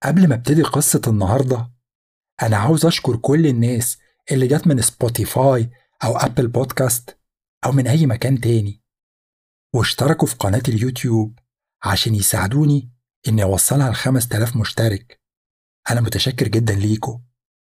قبل ما ابتدي قصة النهاردة أنا عاوز أشكر كل الناس اللي جت من سبوتيفاي أو أبل بودكاست أو من أي مكان تاني واشتركوا في قناة اليوتيوب عشان يساعدوني إني أوصلها لخمس تلاف مشترك أنا متشكر جدا ليكم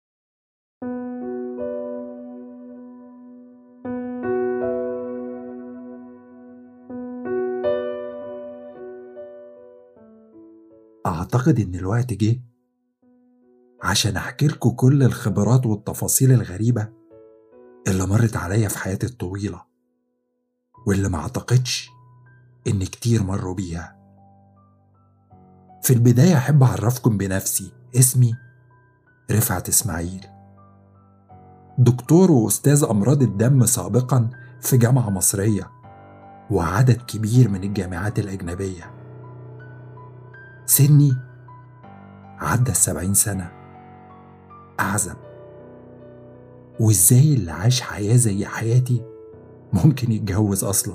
أعتقد إن الوقت جه عشان أحكي لكم كل الخبرات والتفاصيل الغريبة اللي مرت عليا في حياتي الطويلة واللي ما أعتقدش إن كتير مروا بيها في البداية أحب أعرفكم بنفسي اسمي رفعت إسماعيل دكتور وأستاذ أمراض الدم سابقا في جامعة مصرية وعدد كبير من الجامعات الأجنبية سني عدى السبعين سنة أعزب وإزاي اللي عاش حياة زي حياتي ممكن يتجوز أصلا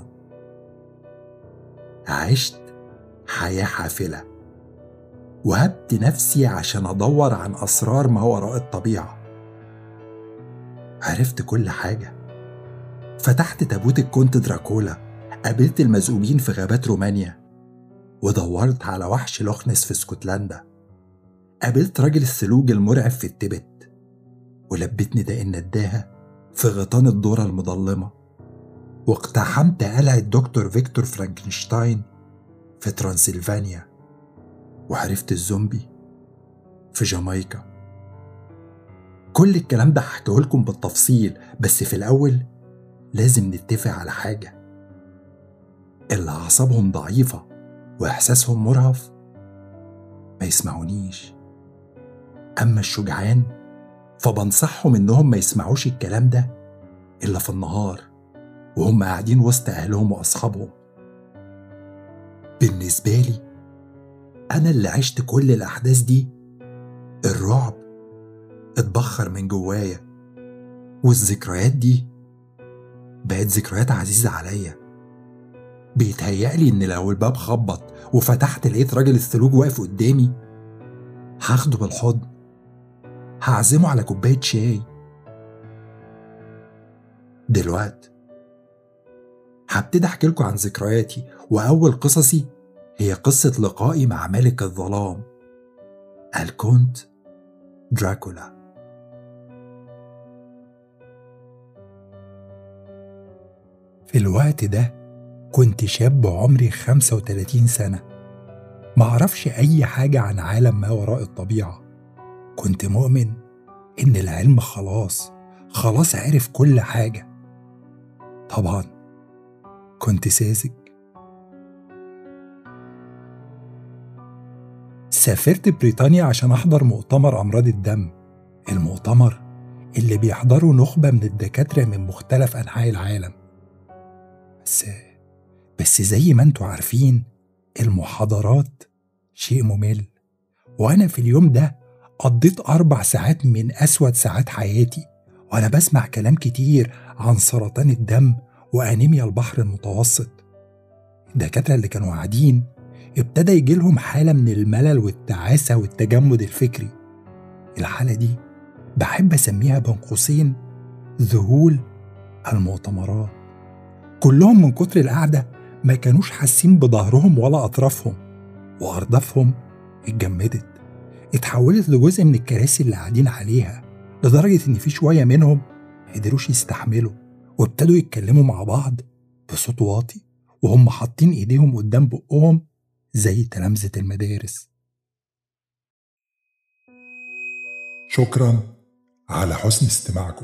عشت حياة حافلة وهبت نفسي عشان أدور عن أسرار ما وراء الطبيعة عرفت كل حاجة فتحت تابوت الكونت دراكولا قابلت المذئوبين في غابات رومانيا ودورت على وحش لوخنس في اسكتلندا قابلت راجل الثلوج المرعب في التبت ولبتني داء النداهة في غيطان الذرة المظلمة واقتحمت قلعة دكتور فيكتور فرانكنشتاين في ترانسلفانيا وعرفت الزومبي في جامايكا كل الكلام ده هحكيه لكم بالتفصيل بس في الأول لازم نتفق على حاجة اللي أعصابهم ضعيفة وإحساسهم مرهف ما يسمعونيش أما الشجعان فبنصحهم إنهم ما يسمعوش الكلام ده إلا في النهار وهم قاعدين وسط أهلهم وأصحابهم بالنسبة لي أنا اللي عشت كل الأحداث دي الرعب اتبخر من جوايا والذكريات دي بقت ذكريات عزيزة عليا بيتهيألي إن لو الباب خبط وفتحت لقيت راجل الثلوج واقف قدامي هاخده بالحضن هعزمه على كوباية شاي دلوقتي هبتدي احكي لكم عن ذكرياتي واول قصصي هي قصة لقائي مع ملك الظلام الكونت دراكولا في الوقت ده كنت شاب عمري 35 سنة معرفش أي حاجة عن عالم ما وراء الطبيعة كنت مؤمن إن العلم خلاص خلاص عرف كل حاجة طبعا كنت ساذج سافرت بريطانيا عشان أحضر مؤتمر أمراض الدم المؤتمر اللي بيحضروا نخبة من الدكاترة من مختلف أنحاء العالم بس بس زي ما انتوا عارفين المحاضرات شيء ممل وأنا في اليوم ده قضيت أربع ساعات من أسود ساعات حياتي وأنا بسمع كلام كتير عن سرطان الدم وأنيميا البحر المتوسط الدكاترة اللي كانوا قاعدين ابتدى يجيلهم حالة من الملل والتعاسة والتجمد الفكري الحالة دي بحب أسميها بين قوسين ذهول المؤتمرات كلهم من كتر القعدة ما كانوش حاسين بظهرهم ولا أطرافهم وأردافهم اتجمدت اتحولت لجزء من الكراسي اللي قاعدين عليها لدرجة إن في شوية منهم قدروش يستحملوا وابتدوا يتكلموا مع بعض بصوت واطي وهم حاطين إيديهم قدام بقهم زي تلامذة المدارس شكرا على حسن استماعكم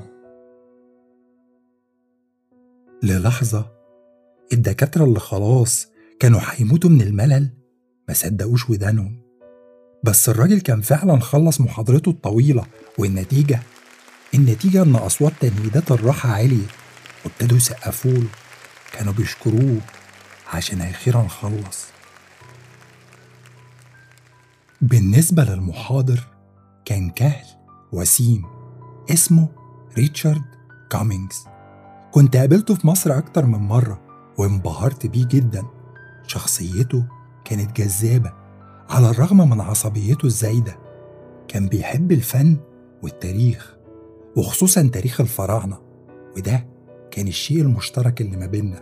للحظة الدكاترة اللي خلاص كانوا هيموتوا من الملل ما صدقوش ودانهم بس الراجل كان فعلا خلص محاضرته الطويلة والنتيجة النتيجة إن أصوات تنهيدات الراحة عليت وابتدوا يسقفوا له كانوا بيشكروه عشان أخيرا خلص بالنسبة للمحاضر كان كهل وسيم اسمه ريتشارد كامينجز كنت قابلته في مصر أكتر من مرة وانبهرت بيه جدا شخصيته كانت جذابة على الرغم من عصبيته الزايدة كان بيحب الفن والتاريخ وخصوصا تاريخ الفراعنة وده كان الشيء المشترك اللي ما بيننا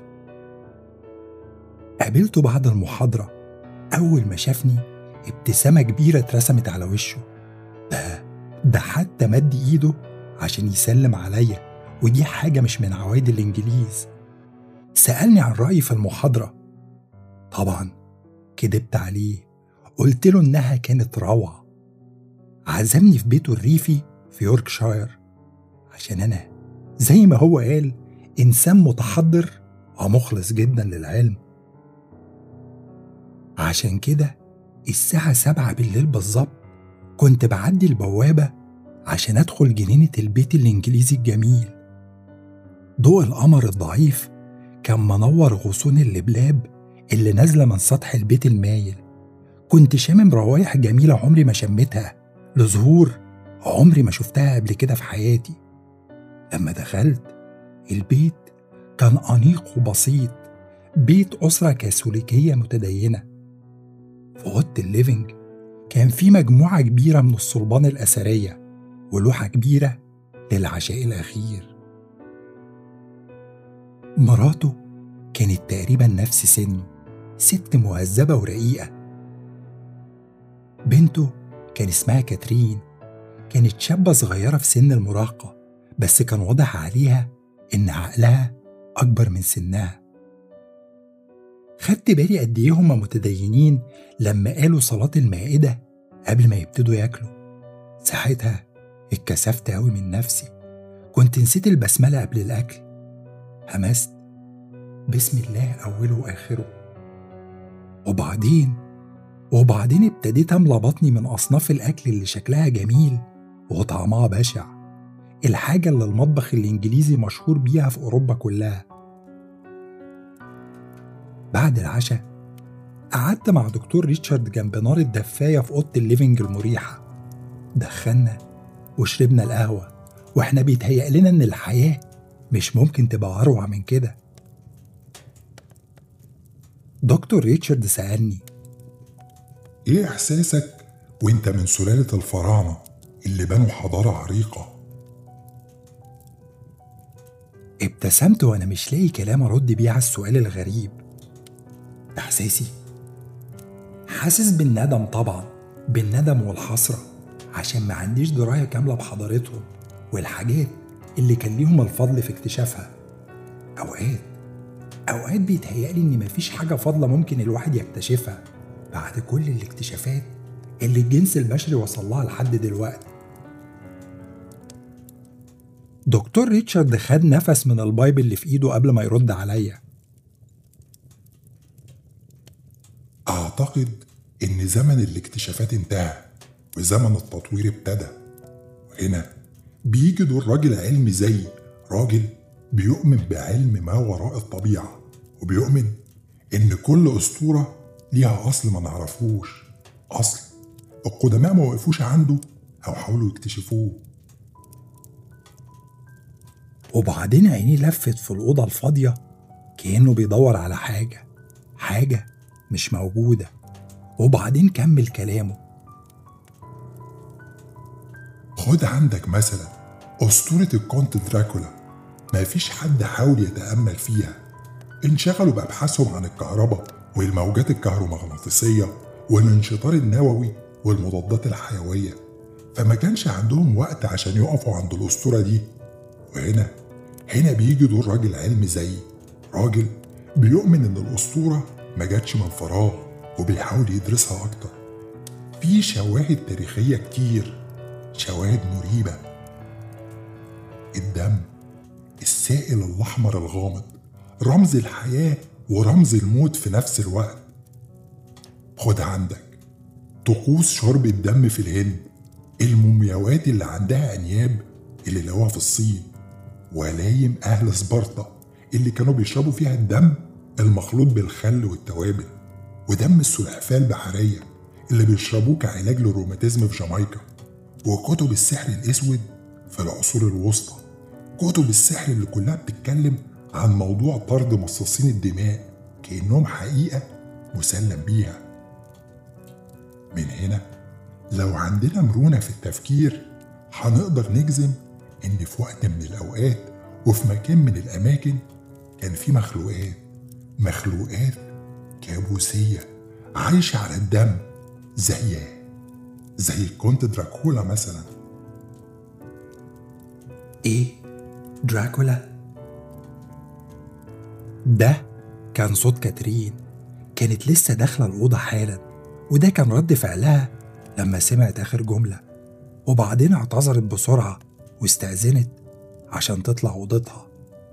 قابلته بعد المحاضرة أول ما شافني ابتسامة كبيرة اترسمت على وشه ده ده حتى مد إيده عشان يسلم عليا ودي حاجة مش من عوايد الإنجليز سألني عن رأيي في المحاضرة طبعا كدبت عليه قلت له إنها كانت روعة عزمني في بيته الريفي في يوركشاير عشان أنا زي ما هو قال إنسان متحضر ومخلص جدا للعلم عشان كده الساعة سبعة بالليل بالظبط كنت بعدي البوابة عشان أدخل جنينة البيت الإنجليزي الجميل ضوء القمر الضعيف كان منور غصون اللبلاب اللي نازلة من سطح البيت المايل كنت شامم روايح جميلة عمري ما شمتها لزهور عمري ما شفتها قبل كده في حياتي لما دخلت البيت كان أنيق وبسيط بيت أسرة كاثوليكية متدينة في أوضة الليفينج كان في مجموعة كبيرة من الصلبان الأثرية ولوحة كبيرة للعشاء الأخير مراته كانت تقريبا نفس سنه ست مهذبة ورقيقة بنته كان اسمها كاترين كانت شابة صغيرة في سن المراهقة بس كان واضح عليها إن عقلها أكبر من سنها خدت بالي قد إيه هما متدينين لما قالوا صلاة المائدة قبل ما يبتدوا ياكلوا ساعتها اتكسفت أوي من نفسي كنت نسيت البسملة قبل الأكل همست بسم الله أوله وآخره وبعدين وبعدين ابتديت أملى بطني من أصناف الأكل اللي شكلها جميل وطعمها بشع الحاجة اللي المطبخ الإنجليزي مشهور بيها في أوروبا كلها بعد العشاء قعدت مع دكتور ريتشارد جنب نار الدفاية في أوضة الليفينج المريحة دخلنا وشربنا القهوة واحنا بيتهيأ لنا إن الحياة مش ممكن تبقى أروع من كده دكتور ريتشارد سألني ايه احساسك وانت من سلالة الفراعنة اللي بنوا حضارة عريقة ابتسمت وأنا مش لاقي كلام أرد بيه على السؤال الغريب إحساسي حاسس بالندم طبعا بالندم والحسرة عشان ما عنديش دراية كاملة بحضارتهم والحاجات اللي كان ليهم الفضل في اكتشافها أوقات أوقات بيتهيألي إن مفيش حاجة فاضلة ممكن الواحد يكتشفها بعد كل الاكتشافات اللي الجنس البشري وصل لها لحد دلوقتي دكتور ريتشارد خد نفس من البايبل اللي في ايده قبل ما يرد عليا أعتقد إن زمن الاكتشافات انتهى وزمن التطوير ابتدى وهنا بيجي دور راجل علمي زي راجل بيؤمن بعلم ما وراء الطبيعة وبيؤمن إن كل أسطورة ليها أصل ما نعرفوش أصل القدماء ما وقفوش عنده أو حاولوا يكتشفوه وبعدين عينيه لفت في الأوضة الفاضية كأنه بيدور على حاجة حاجة مش موجودة وبعدين كمل كلامه خد عندك مثلا أسطورة الكونت دراكولا ما فيش حد حاول يتأمل فيها انشغلوا بأبحاثهم عن الكهرباء والموجات الكهرومغناطيسية والانشطار النووي والمضادات الحيوية فما كانش عندهم وقت عشان يقفوا عند الأسطورة دي وهنا هنا بيجي دور راجل علمي زيي راجل بيؤمن إن الأسطورة ما جاتش من فراغ وبيحاول يدرسها أكتر في شواهد تاريخية كتير شواهد مريبة الدم السائل الأحمر الغامض رمز الحياة ورمز الموت في نفس الوقت خد عندك طقوس شرب الدم في الهند المومياوات اللي عندها أنياب اللي لقوها في الصين ولايم أهل سبارتا اللي كانوا بيشربوا فيها الدم المخلوط بالخل والتوابل ودم السلحفاة البحرية اللي بيشربوه كعلاج للروماتيزم في جامايكا وكتب السحر الأسود في العصور الوسطى كتب السحر اللي كلها بتتكلم عن موضوع طرد مصاصين الدماء كأنهم حقيقة مسلم بيها من هنا لو عندنا مرونة في التفكير هنقدر نجزم إن في وقت من الأوقات وفي مكان من الأماكن كان في مخلوقات مخلوقات كابوسية عايشة على الدم زي زي الكونت دراكولا مثلا ايه دراكولا ده كان صوت كاترين كانت لسه داخله الاوضه حالا وده كان رد فعلها لما سمعت اخر جمله وبعدين اعتذرت بسرعه واستاذنت عشان تطلع اوضتها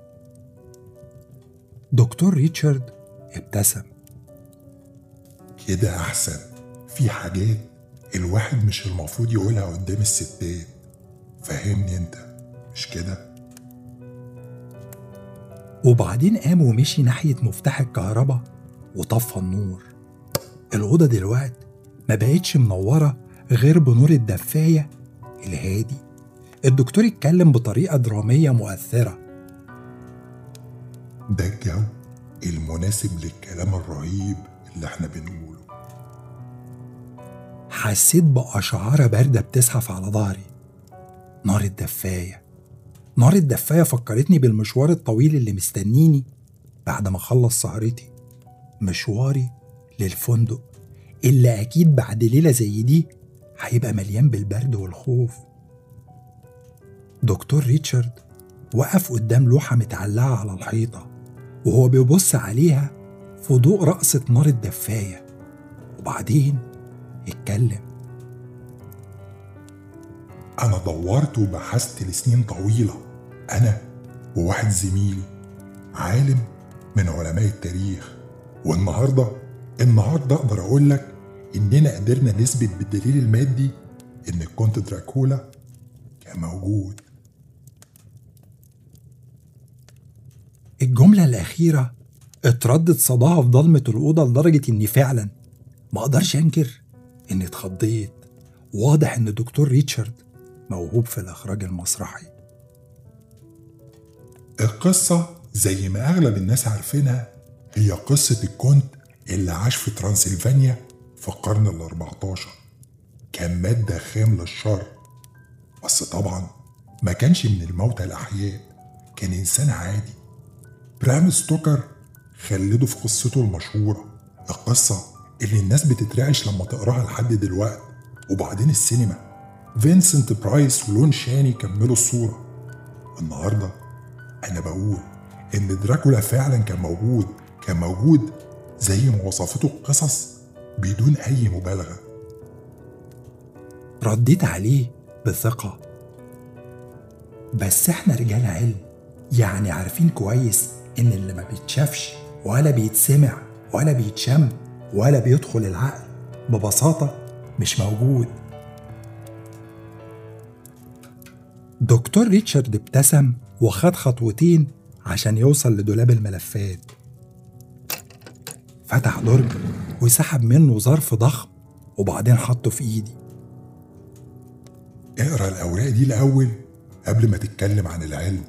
دكتور ريتشارد ابتسم كده أحسن في حاجات الواحد مش المفروض يقولها قدام الستات فهمني انت مش كده وبعدين قام ومشي ناحية مفتاح الكهرباء وطفى النور الأوضة دلوقت ما بقتش منورة غير بنور الدفاية الهادي الدكتور اتكلم بطريقة درامية مؤثرة ده الجو المناسب للكلام الرهيب اللي احنا بنقوله حسيت بأشعارة باردة بتزحف على ظهري نار الدفاية نار الدفاية فكرتني بالمشوار الطويل اللي مستنيني بعد ما أخلص سهرتي مشواري للفندق اللي أكيد بعد ليلة زي دي هيبقى مليان بالبرد والخوف دكتور ريتشارد وقف قدام لوحة متعلقة على الحيطة وهو بيبص عليها في ضوء رقصة نار الدفاية وبعدين اتكلم أنا دورت وبحثت لسنين طويلة أنا وواحد زميلي عالم من علماء التاريخ والنهاردة النهاردة أقدر أقول لك إننا قدرنا نثبت بالدليل المادي إن الكونت دراكولا كان موجود الجملة الأخيرة اتردد صداها في ضلمة الأوضة لدرجة إني فعلا ما أقدرش أنكر إني اتخضيت واضح إن دكتور ريتشارد موهوب في الإخراج المسرحي القصة زي ما أغلب الناس عارفينها هي قصة الكونت اللي عاش في ترانسلفانيا في القرن ال 14 كان مادة خام للشر بس طبعا ما كانش من الموتى الأحياء كان إنسان عادي برام ستوكر خلده في قصته المشهورة القصة اللي الناس بتترعش لما تقراها لحد دلوقتي وبعدين السينما فينسنت برايس ولون شاني كملوا الصورة النهاردة أنا بقول إن دراكولا فعلا كان موجود كان موجود زي ما وصفته القصص بدون أي مبالغة رديت عليه بثقة بس احنا رجال علم يعني عارفين كويس ان اللي ما بيتشافش ولا بيتسمع ولا بيتشم ولا بيدخل العقل ببساطة مش موجود دكتور ريتشارد ابتسم وخد خطوتين عشان يوصل لدولاب الملفات فتح درج وسحب منه ظرف ضخم وبعدين حطه في ايدي اقرا الأوراق دي الأول قبل ما تتكلم عن العلم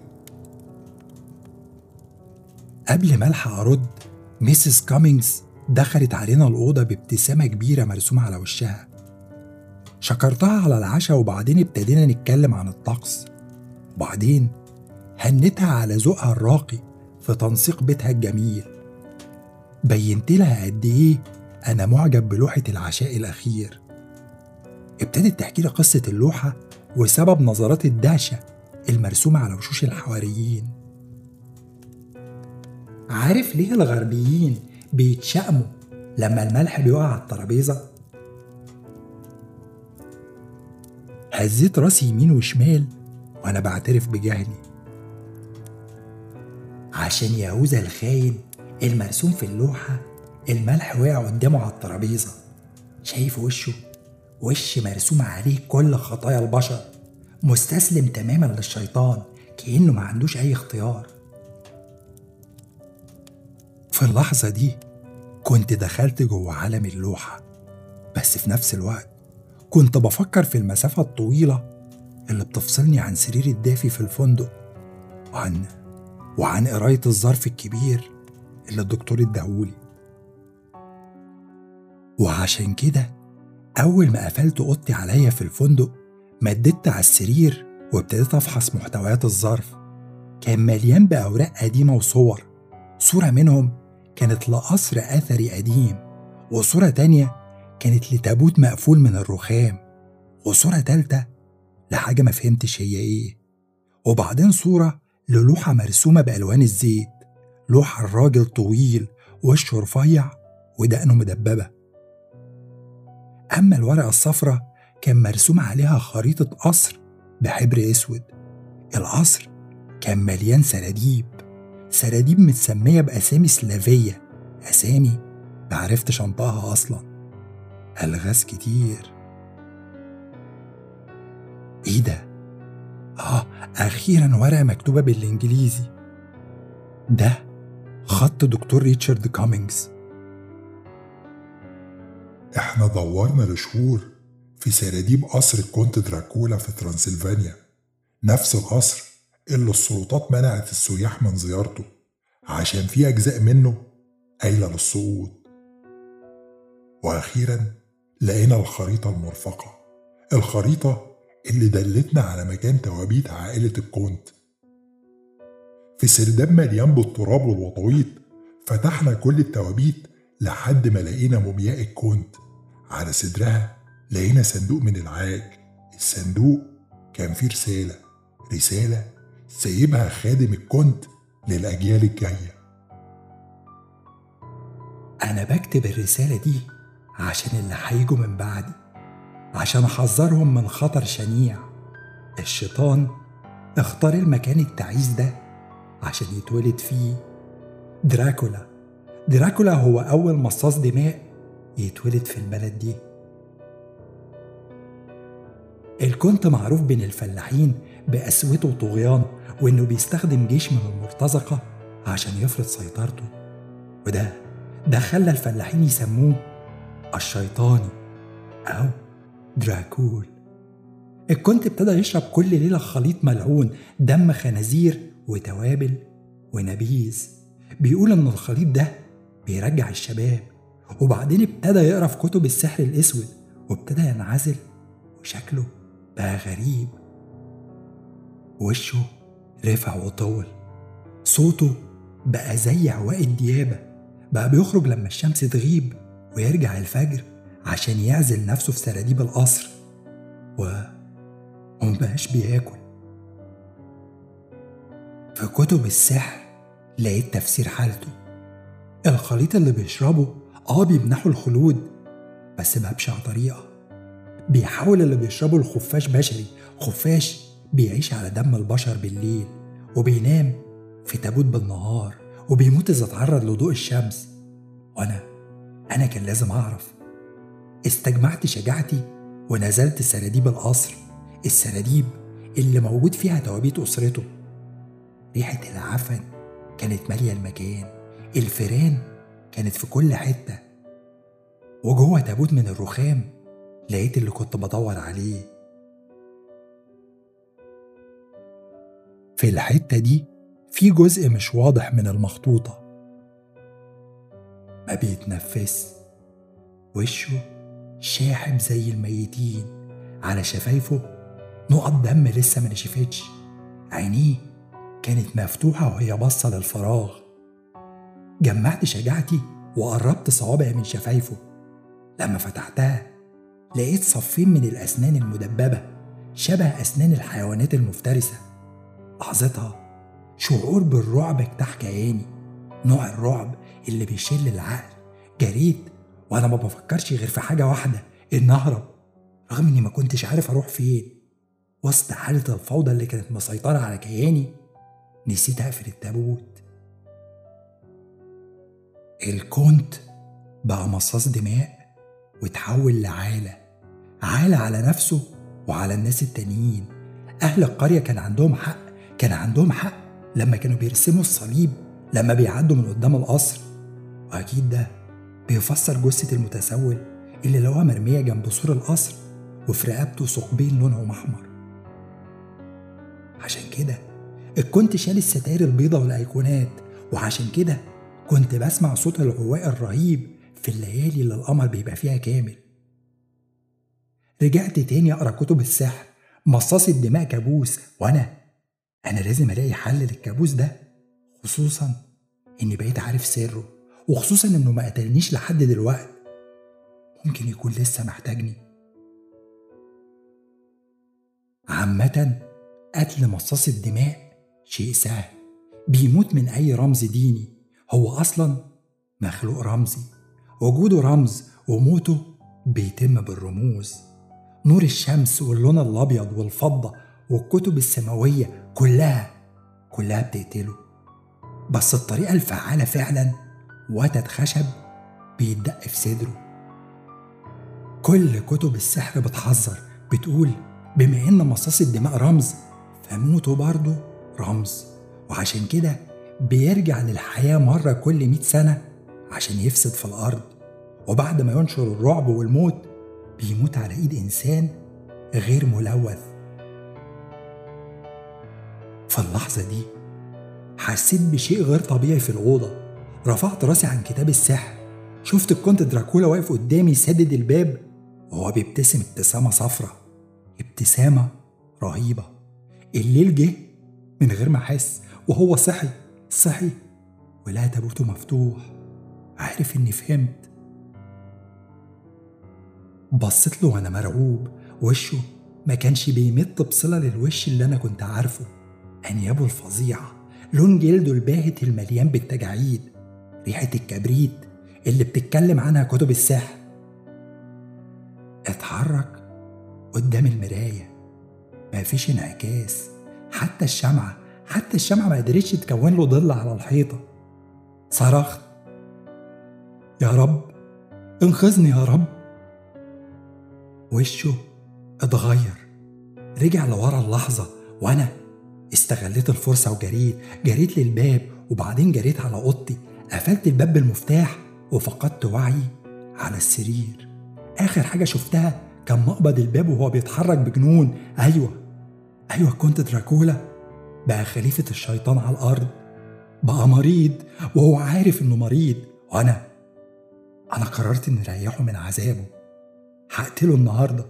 قبل ما الحق ارد ميسيس كامينجز دخلت علينا الأوضة بابتسامة كبيرة مرسومة على وشها شكرتها على العشاء وبعدين ابتدينا نتكلم عن الطقس وبعدين هنتها على ذوقها الراقي في تنسيق بيتها الجميل بينت لها قد ايه انا معجب بلوحة العشاء الاخير ابتدت تحكي لي قصة اللوحة وسبب نظرات الدهشة المرسومة على وشوش الحواريين عارف ليه الغربيين بيتشائموا لما الملح بيقع على الترابيزة؟ هزيت راسي يمين وشمال وأنا بعترف بجهلي عشان يهوذا الخاين المرسوم في اللوحة الملح وقع قدامه على الترابيزة شايف وشه؟ وش مرسوم عليه كل خطايا البشر مستسلم تماما للشيطان كأنه ما عندوش أي اختيار في اللحظة دي كنت دخلت جوه عالم اللوحة بس في نفس الوقت كنت بفكر في المسافة الطويلة اللي بتفصلني عن سريري الدافي في الفندق وعن وعن قراية الظرف الكبير اللي الدكتور اداهولي وعشان كده أول ما قفلت أوضتي عليا في الفندق مددت على السرير وابتديت أفحص محتويات الظرف كان مليان بأوراق قديمة وصور صورة منهم كانت لقصر أثري قديم وصورة تانية كانت لتابوت مقفول من الرخام وصورة تالتة لحاجة ما فهمتش هي إيه وبعدين صورة للوحة مرسومة بألوان الزيت لوحة الراجل طويل وشه رفيع ودقنه مدببة أما الورقة الصفراء كان مرسوم عليها خريطة قصر بحبر أسود القصر كان مليان سراديب سراديب متسمية بأسامي سلافية أسامي معرفتش أنطقها أصلا ألغاز كتير إيه ده؟ آه أخيرا ورقة مكتوبة بالإنجليزي ده خط دكتور ريتشارد كامينجز احنا دورنا لشهور في سراديب قصر الكونت دراكولا في ترانسلفانيا نفس القصر اللي السلطات منعت السياح من زيارته عشان في أجزاء منه قايلة للسقوط وأخيرا لقينا الخريطة المرفقة الخريطة اللي دلتنا على مكان توابيت عائلة الكونت في سرداب مليان بالتراب والوطويط فتحنا كل التوابيت لحد ما لقينا مومياء الكونت على صدرها لقينا صندوق من العاج الصندوق كان فيه رسالة رسالة سايبها خادم الكونت للأجيال الجاية أنا بكتب الرسالة دي عشان اللي هيجوا من بعدي عشان أحذرهم من خطر شنيع الشيطان اختار المكان التعيس ده عشان يتولد فيه دراكولا دراكولا هو أول مصاص دماء يتولد في البلد دي الكونت معروف بين الفلاحين بقسوته وطغيانه وإنه بيستخدم جيش من المرتزقة عشان يفرض سيطرته وده ده خلى الفلاحين يسموه الشيطاني أو دراكول الكونت ابتدى يشرب كل ليلة خليط ملعون دم خنازير وتوابل ونبيذ بيقول إن الخليط ده بيرجع الشباب وبعدين ابتدى يقرا في كتب السحر الأسود وابتدى ينعزل وشكله بقى غريب وشه رفع وطول صوته بقى زي عواء الديابة بقى بيخرج لما الشمس تغيب ويرجع الفجر عشان يعزل نفسه في سراديب القصر و ومبقاش بياكل في كتب السحر لقيت تفسير حالته الخليط اللي بيشربه اه بيمنحه الخلود بس بأبشع طريقة بيحاول اللي بيشربه الخفاش بشري خفاش بيعيش على دم البشر بالليل وبينام في تابوت بالنهار وبيموت إذا اتعرض لضوء الشمس وأنا أنا كان لازم أعرف استجمعت شجاعتي ونزلت سراديب القصر السراديب اللي موجود فيها توابيت أسرته ريحة العفن كانت مالية المكان الفيران كانت في كل حتة وجوه تابوت من الرخام لقيت اللي كنت بدور عليه في الحتة دي في جزء مش واضح من المخطوطة ما بيتنفس وشه شاحب زي الميتين على شفايفه نقط دم لسه ما نشفتش عينيه كانت مفتوحة وهي باصة للفراغ جمعت شجاعتي وقربت صوابعي من شفايفه لما فتحتها لقيت صفين من الأسنان المدببة شبه أسنان الحيوانات المفترسة لحظتها شعور بالرعب اجتاح كياني نوع الرعب اللي بيشل العقل جريت وانا ما بفكرش غير في حاجه واحده ان اهرب رغم اني ما كنتش عارف اروح فين وسط حاله الفوضى اللي كانت مسيطره على كياني نسيت اقفل التابوت الكونت بقى مصاص دماء وتحول لعالة عالة على نفسه وعلى الناس التانيين أهل القرية كان عندهم حق كان عندهم حق لما كانوا بيرسموا الصليب لما بيعدوا من قدام القصر وأكيد ده بيفسر جثة المتسول اللي لقوها مرمية جنب سور القصر وفي رقبته ثقبين لونهم أحمر عشان كده كنت شال الستاير البيضة والأيقونات وعشان كده كنت بسمع صوت العواء الرهيب في الليالي اللي القمر بيبقى فيها كامل رجعت تاني أقرأ كتب السحر مصاص الدماء كابوس وأنا أنا لازم ألاقي حل للكابوس ده خصوصا إني بقيت عارف سره وخصوصا إنه ما قتلنيش لحد دلوقتي ممكن يكون لسه محتاجني عامة قتل مصاص الدماء شيء سهل بيموت من أي رمز ديني هو أصلا مخلوق رمزي وجوده رمز وموته بيتم بالرموز نور الشمس واللون الأبيض والفضة والكتب السماوية كلها كلها بتقتله بس الطريقة الفعالة فعلا وتد خشب بيتدق في صدره كل كتب السحر بتحذر بتقول بما إن مصاص الدماء رمز فموته برضه رمز وعشان كده بيرجع للحياة مرة كل مئة سنة عشان يفسد في الأرض وبعد ما ينشر الرعب والموت بيموت على إيد إنسان غير ملوث في اللحظة دي حسيت بشيء غير طبيعي في الأوضة رفعت راسي عن كتاب السحر شفت الكونت دراكولا واقف قدامي سادد الباب وهو بيبتسم ابتسامة صفرة ابتسامة رهيبة الليل جه من غير ما أحس وهو صحي صحي ولقى تابوته مفتوح عارف إني فهمت بصيت له وأنا مرعوب وشه ما كانش بيمت بصلة للوش اللي أنا كنت عارفه أنيابه الفظيعة لون جلده الباهت المليان بالتجاعيد ريحة الكبريت اللي بتتكلم عنها كتب السحر اتحرك قدام المراية مفيش انعكاس حتى الشمعة حتى الشمعة ما قدرتش تكون له ظل على الحيطة صرخت يا رب انقذني يا رب وشه اتغير رجع لورا اللحظة وأنا استغليت الفرصة وجريت جريت للباب وبعدين جريت على أوضتي قفلت الباب بالمفتاح وفقدت وعي على السرير آخر حاجة شفتها كان مقبض الباب وهو بيتحرك بجنون أيوة أيوة كنت دراكولا بقى خليفة الشيطان على الأرض بقى مريض وهو عارف إنه مريض وأنا أنا قررت إني أريحه من عذابه هقتله النهارده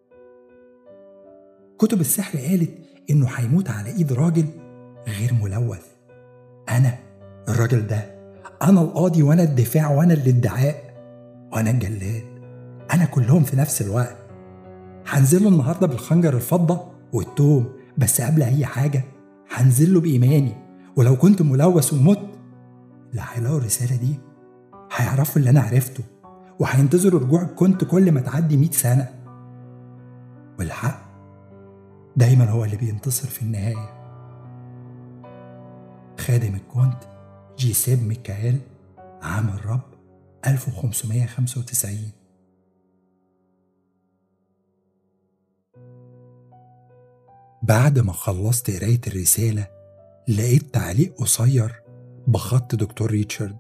كتب السحر قالت إنه هيموت على إيد راجل غير ملوث أنا الراجل ده أنا القاضي وأنا الدفاع وأنا الادعاء وأنا الجلاد أنا كلهم في نفس الوقت هنزله النهارده بالخنجر الفضة والتوم بس قبل أي حاجة هنزله بإيماني ولو كنت ملوث ومت اللي هيلاقوا الرسالة دي هيعرفوا اللي أنا عرفته وهينتظروا رجوع الكنت كل ما تعدي مئة سنة والحق دايما هو اللي بينتصر في النهاية خادم الكونت جيسيب ميكائيل عام الرب 1595 بعد ما خلصت قراية الرسالة لقيت تعليق قصير بخط دكتور ريتشارد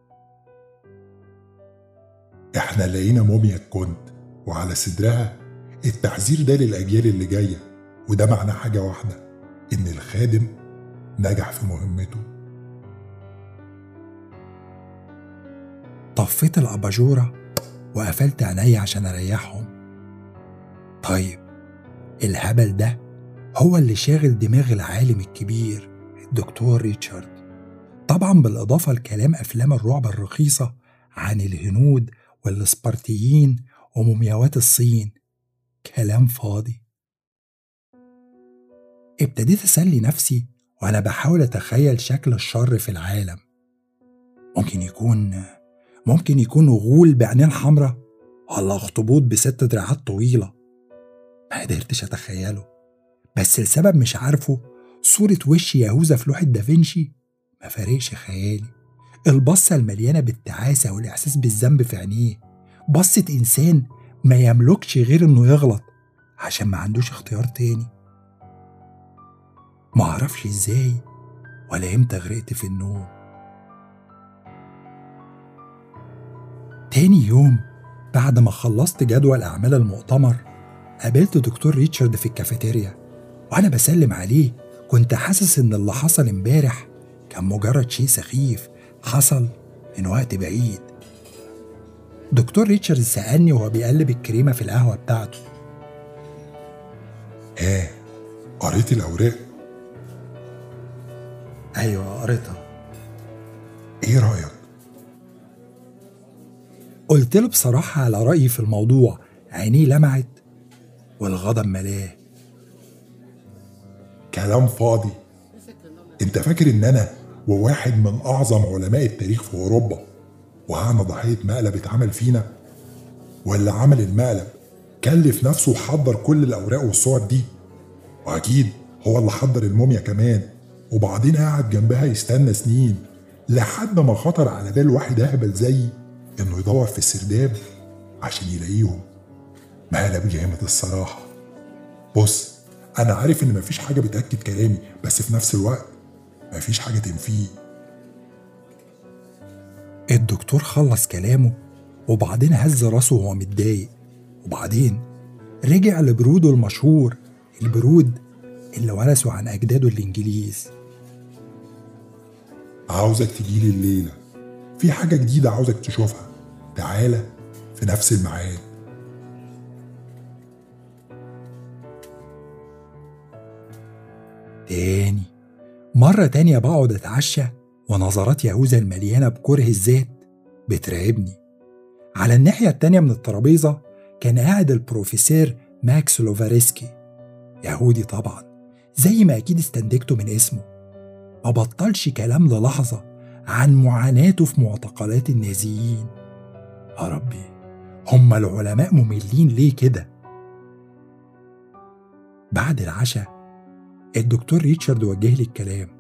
احنا لقينا موميا الكنت وعلى صدرها التحذير ده للأجيال اللي جاية وده معناه حاجة واحدة إن الخادم نجح في مهمته طفيت الأباجورة وقفلت عينيا عشان أريحهم طيب الهبل ده هو اللي شاغل دماغ العالم الكبير الدكتور ريتشارد طبعا بالإضافة لكلام أفلام الرعب الرخيصة عن الهنود والسبارتيين ومومياوات الصين كلام فاضي ابتديت أسلي نفسي وأنا بحاول أتخيل شكل الشر في العالم ممكن يكون ممكن يكون غول بعينين حمراء ولا أخطبوط بست دراعات طويلة ما قدرتش أتخيله بس لسبب مش عارفه صورة وش يهوذا في لوحة دافنشي ما فارقش خيالي البصة المليانة بالتعاسة والإحساس بالذنب في عينيه بصة إنسان ما يملكش غير إنه يغلط عشان ما عندوش اختيار تاني معرفش إزاي ولا إمتى غرقت في النوم تاني يوم بعد ما خلصت جدول أعمال المؤتمر قابلت دكتور ريتشارد في الكافيتيريا وأنا بسلم عليه كنت حاسس إن اللي حصل امبارح كان مجرد شيء سخيف حصل من وقت بعيد دكتور ريتشارد سألني وهو بيقلب الكريمة في القهوة بتاعته ها قريت الأوراق أيوة قريتها إيه رأيك؟ قلت له بصراحة على رأيي في الموضوع عينيه لمعت والغضب ملاه كلام فاضي انت فاكر ان انا وواحد من اعظم علماء التاريخ في اوروبا وهانا ضحية مقلب اتعمل فينا ولا عمل المقلب كلف نفسه وحضر كل الاوراق والصور دي واكيد هو اللي حضر الموميا كمان وبعدين قاعد جنبها يستنى سنين لحد ما خطر على بال واحد اهبل زيي انه يدور في السرداب عشان يلاقيهم مقلب جامد الصراحة بص أنا عارف إن مفيش حاجة بتأكد كلامي بس في نفس الوقت مفيش حاجة تنفيه الدكتور خلص كلامه وبعدين هز راسه وهو متضايق وبعدين رجع لبروده المشهور البرود اللي ورثه عن أجداده الإنجليز عاوزك تجيلي الليلة في حاجة جديدة عاوزك تشوفها تعالى في نفس الميعاد تاني مرة تانية بقعد أتعشى ونظرات يهوذا المليانة بكره الذات بترعبني على الناحية التانية من الترابيزة كان قاعد البروفيسور ماكس لوفاريسكي يهودي طبعا زي ما أكيد استنتجته من اسمه ما بطلش كلام للحظة عن معاناته في معتقلات النازيين يا ربي هم العلماء مملين ليه كده بعد العشاء الدكتور ريتشارد وجه لي الكلام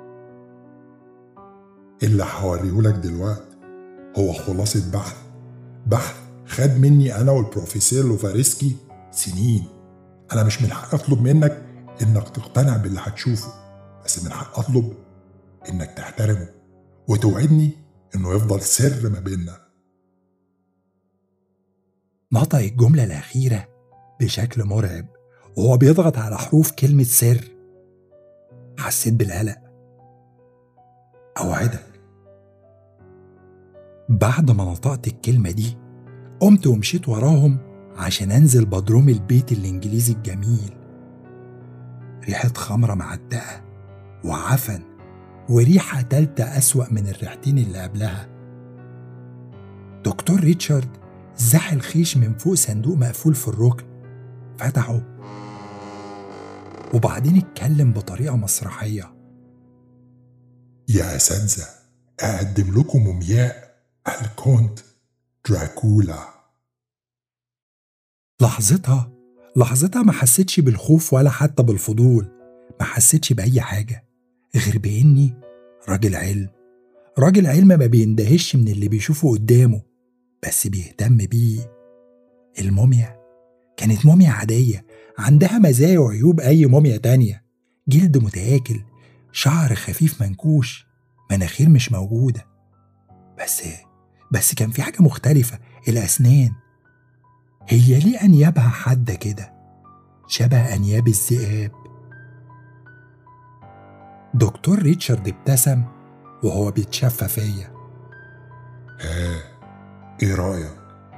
اللي هوريهولك دلوقتي هو خلاصة بحث بحث خد مني أنا والبروفيسور لوفاريسكي سنين أنا مش من حق أطلب منك إنك تقتنع باللي هتشوفه بس من حق أطلب إنك تحترمه وتوعدني إنه يفضل سر ما بيننا نطق الجملة الأخيرة بشكل مرعب وهو بيضغط على حروف كلمة سر حسيت بالقلق أوعدك بعد ما نطقت الكلمة دي قمت ومشيت وراهم عشان أنزل بدروم البيت الإنجليزي الجميل ريحة خمرة معتقة وعفن وريحة تالتة أسوأ من الريحتين اللي قبلها دكتور ريتشارد زح الخيش من فوق صندوق مقفول في الركن فتحه وبعدين اتكلم بطريقة مسرحية يا أساتذة أقدم لكم مومياء الكونت دراكولا لحظتها لحظتها ما حسيتش بالخوف ولا حتى بالفضول ما حسيتش بأي حاجة غير بإني راجل علم راجل علم ما بيندهش من اللي بيشوفه قدامه بس بيهتم بيه الموميا كانت موميا عادية عندها مزايا وعيوب أي موميا تانية جلد متآكل شعر خفيف منكوش مناخير مش موجودة بس بس كان في حاجة مختلفة الأسنان هي ليه أنيابها حادة كده شبه أنياب الذئاب دكتور ريتشارد ابتسم وهو بيتشفى فيا ها إيه رأيك؟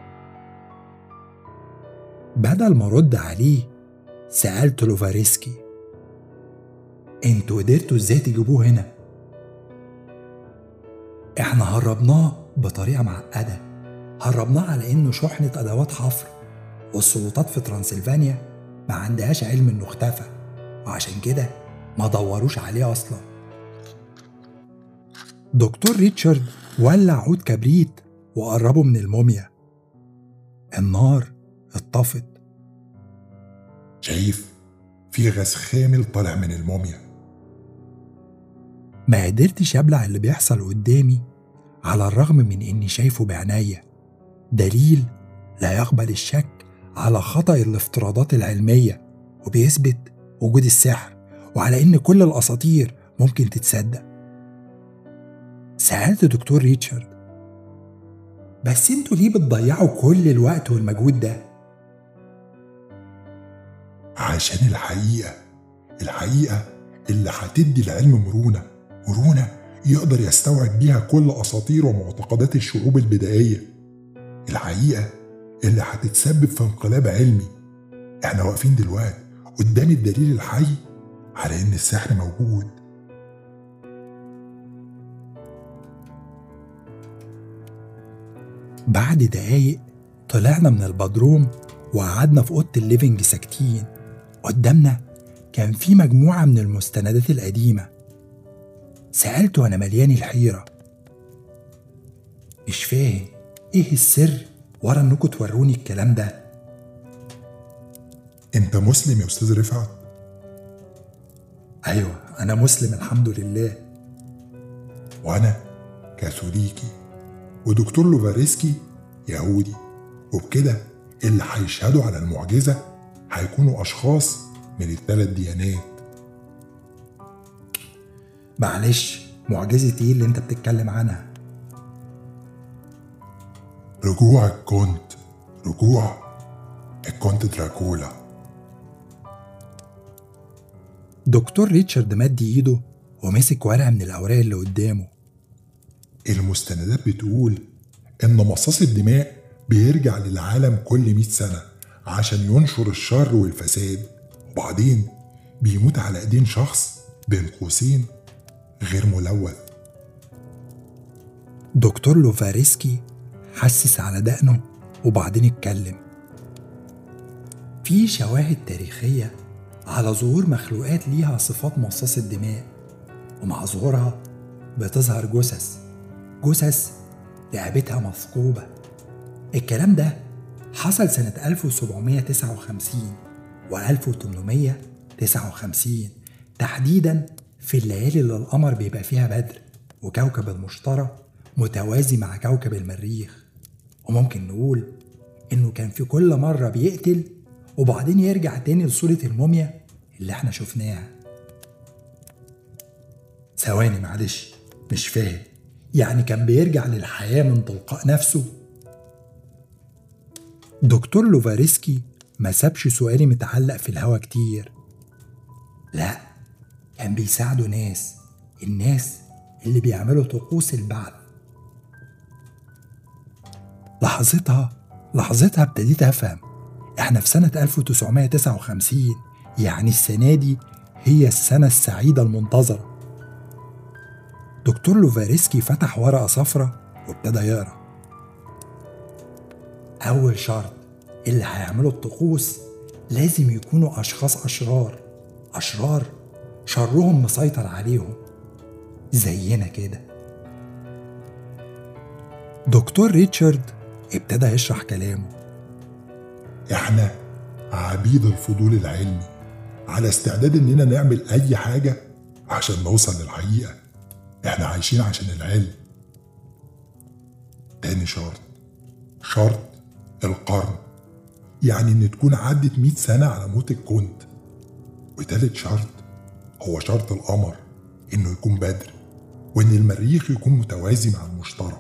بدل ما أرد عليه سألت لوفاريسكي انتوا قدرتوا ازاي تجيبوه هنا؟ احنا هربناه بطريقة معقدة هربناه على انه شحنة ادوات حفر والسلطات في ترانسلفانيا ما عندهاش علم انه اختفى وعشان كده ما دوروش عليه اصلا دكتور ريتشارد ولع عود كبريت وقربه من الموميا النار اتطفت شايف في غاز خامل طالع من الموميا ما قدرتش ابلع اللي بيحصل قدامي على الرغم من اني شايفه بعناية دليل لا يقبل الشك على خطأ الافتراضات العلمية وبيثبت وجود السحر وعلى ان كل الاساطير ممكن تتصدق سألت دكتور ريتشارد بس انتوا ليه بتضيعوا كل الوقت والمجهود ده؟ عشان الحقيقة الحقيقة اللي هتدي العلم مرونة مرونة يقدر يستوعب بيها كل أساطير ومعتقدات الشعوب البدائية الحقيقة اللي هتتسبب في انقلاب علمي احنا واقفين دلوقتي قدام الدليل الحي على إن السحر موجود بعد دقايق طلعنا من البدروم وقعدنا في أوضة الليفينج ساكتين قدامنا كان في مجموعة من المستندات القديمة سألت وأنا مليان الحيرة مش فاهم إيه السر ورا إنكم توروني الكلام ده أنت مسلم يا أستاذ رفعت أيوة أنا مسلم الحمد لله وأنا كاثوليكي ودكتور لوفاريسكي يهودي وبكده اللي هيشهدوا على المعجزة هيكونوا أشخاص من الثلاث ديانات معلش معجزة إيه اللي أنت بتتكلم عنها رجوع الكونت رجوع الكونت دراكولا دكتور ريتشارد مد إيده ومسك ورقة من الأوراق اللي قدامه المستندات بتقول إن مصاص الدماء بيرجع للعالم كل مئة سنة عشان ينشر الشر والفساد وبعدين بيموت على ايدين شخص بين قوسين غير ملوث دكتور لوفاريسكي حسس على دقنه وبعدين اتكلم في شواهد تاريخية على ظهور مخلوقات ليها صفات مصاص الدماء ومع ظهورها بتظهر جثث جثث رقبتها مثقوبة الكلام ده حصل سنة 1759 و 1859 تحديدا في الليالي اللي القمر بيبقى فيها بدر وكوكب المشتري متوازي مع كوكب المريخ وممكن نقول إنه كان في كل مرة بيقتل وبعدين يرجع تاني لصورة الموميا اللي احنا شفناها ثواني معلش مش فاهم يعني كان بيرجع للحياة من تلقاء نفسه دكتور لوفاريسكي ما سابش سؤالي متعلق في الهوا كتير لا كان بيساعدوا ناس الناس اللي بيعملوا طقوس البعث لحظتها لحظتها ابتديت أفهم احنا في سنة 1959 يعني السنة دي هي السنة السعيدة المنتظرة دكتور لوفاريسكي فتح ورقة صفرة وابتدى يقرأ أول شرط اللي هيعملوا الطقوس لازم يكونوا أشخاص أشرار أشرار شرهم مسيطر عليهم زينا كده دكتور ريتشارد ابتدى يشرح كلامه احنا عبيد الفضول العلمي على استعداد اننا نعمل اي حاجة عشان نوصل للحقيقة احنا عايشين عشان العلم تاني شرط شرط القرن يعني ان تكون عدت مئة سنة على موت الكنت وتالت شرط هو شرط القمر انه يكون بدر وان المريخ يكون متوازي مع المشتري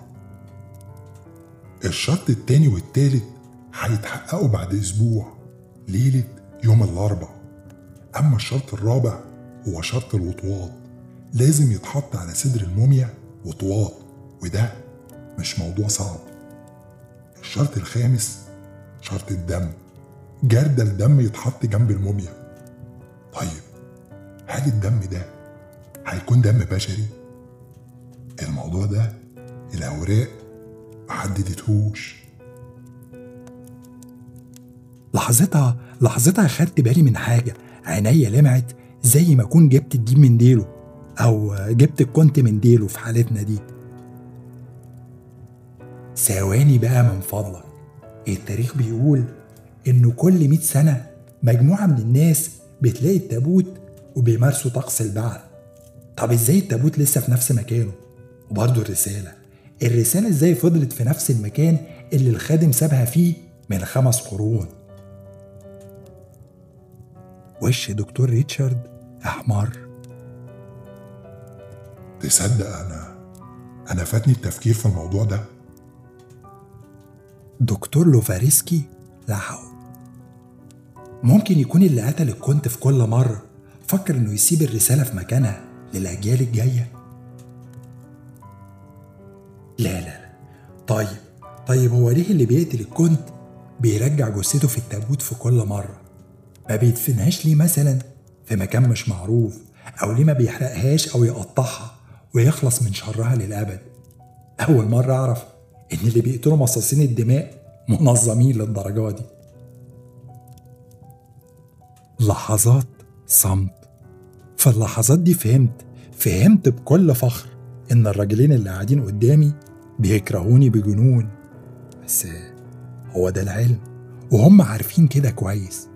الشرط التاني والتالت هيتحققوا بعد اسبوع ليلة يوم الاربع اما الشرط الرابع هو شرط الوطواط لازم يتحط على صدر الموميا وطواط وده مش موضوع صعب الشرط الخامس شرط الدم جردل دم يتحط جنب الموميا طيب هل الدم ده هيكون دم بشري الموضوع ده الأوراق محددتهوش لحظتها لحظتها خدت بالي من حاجة عينيا لمعت زي ما أكون جبت الدين من ديله أو جبت الكنت من ديله في حالتنا دي ثواني بقى من فضلك التاريخ بيقول إنه كل مئة سنة مجموعة من الناس بتلاقي التابوت وبيمارسوا طقس البعث طب ازاي التابوت لسه في نفس مكانه وبرضه الرسالة الرسالة ازاي فضلت في نفس المكان اللي الخادم سابها فيه من خمس قرون وش دكتور ريتشارد أحمر تصدق أنا أنا فاتني التفكير في الموضوع ده دكتور لوفاريسكي لحقه ممكن يكون اللي قتل الكنت في كل مرة فكر إنه يسيب الرسالة في مكانها للأجيال الجاية لا لا لا طيب طيب هو ليه اللي بيقتل الكنت بيرجع جثته في التابوت في كل مرة ما بيدفنهاش ليه مثلا في مكان مش معروف أو ليه ما بيحرقهاش أو يقطعها ويخلص من شرها للأبد أول مرة أعرف إن اللي بيقتلوا مصاصين الدماء منظمين للدرجة دي لحظات صمت في اللحظات دي فهمت فهمت بكل فخر إن الراجلين اللي قاعدين قدامي بيكرهوني بجنون بس هو ده العلم وهم عارفين كده كويس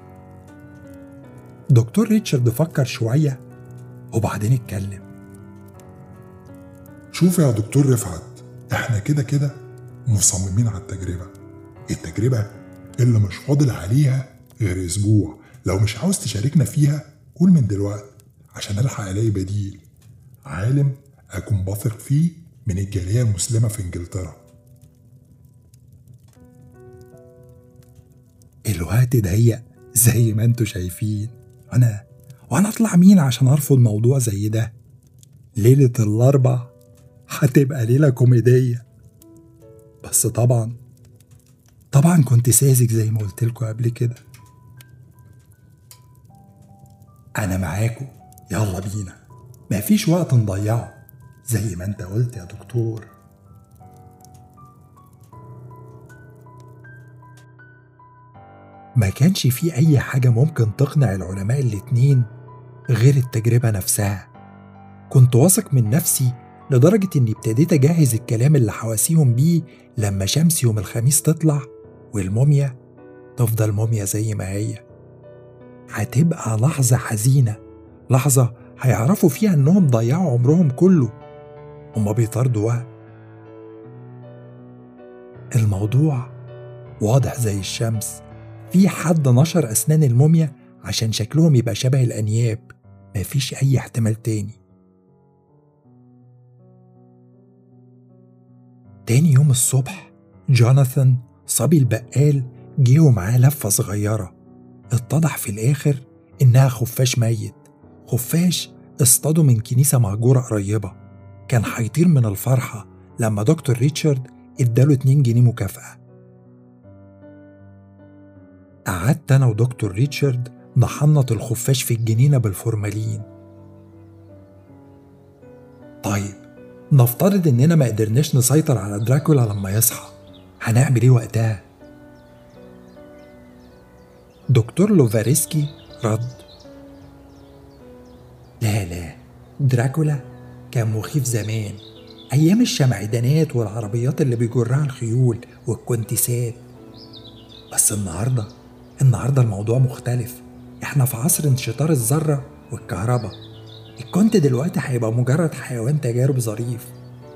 دكتور ريتشارد فكر شوية وبعدين اتكلم شوف يا دكتور رفعت احنا كده كده مصممين على التجربة التجربة اللي مش فاضل عليها غير اسبوع لو مش عاوز تشاركنا فيها قول من دلوقتي عشان الحق الاقي بديل عالم اكون بثق فيه من الجالية المسلمة في انجلترا الوقت ضيق زي ما انتوا شايفين وانا وانا اطلع مين عشان ارفض موضوع زي ده ليلة الاربع هتبقى ليلة كوميدية بس طبعا طبعا كنت ساذج زي ما قلت لكم قبل كده انا معاكم يلا بينا مفيش وقت نضيعه زي ما انت قلت يا دكتور ما كانش في أي حاجة ممكن تقنع العلماء الاتنين غير التجربة نفسها كنت واثق من نفسي لدرجة إني ابتديت أجهز الكلام اللي حواسيهم بيه لما شمس يوم الخميس تطلع والموميا تفضل موميا زي ما هي هتبقى لحظة حزينة لحظة هيعرفوا فيها إنهم ضيعوا عمرهم كله هما بيطاردوا وهم الموضوع واضح زي الشمس في حد نشر أسنان الموميا عشان شكلهم يبقى شبه الأنياب مفيش أي احتمال تاني تاني يوم الصبح جوناثان صبي البقال جه ومعاه لفة صغيرة اتضح في الآخر إنها خفاش ميت خفاش اصطادوا من كنيسة مهجورة قريبة كان هيطير من الفرحة لما دكتور ريتشارد اداله 2 جنيه مكافأة قعدت أنا ودكتور ريتشارد نحنط الخفاش في الجنينة بالفورمالين طيب نفترض إننا ما قدرناش نسيطر على دراكولا لما يصحى هنعمل إيه وقتها؟ دكتور لوفاريسكي رد لا لا دراكولا كان مخيف زمان أيام الشمعدانات والعربيات اللي بيجرها الخيول والكونتيسات بس النهارده النهارده الموضوع مختلف احنا في عصر انشطار الذرة والكهرباء الكونت دلوقتي هيبقى مجرد حيوان تجارب ظريف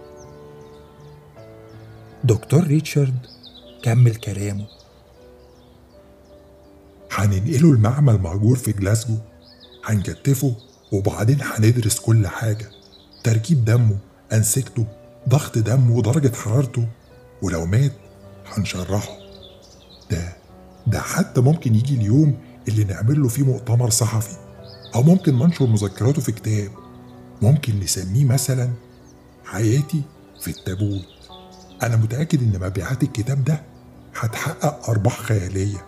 دكتور ريتشارد كمل كلامه هننقله المعمل مهجور في جلاسجو هنكتفه وبعدين هندرس كل حاجة تركيب دمه أنسجته ضغط دمه ودرجة حرارته ولو مات هنشرحه ده ده حتى ممكن يجي اليوم اللي نعمل له فيه مؤتمر صحفي أو ممكن ننشر مذكراته في كتاب ممكن نسميه مثلا حياتي في التابوت أنا متأكد إن مبيعات الكتاب ده هتحقق أرباح خيالية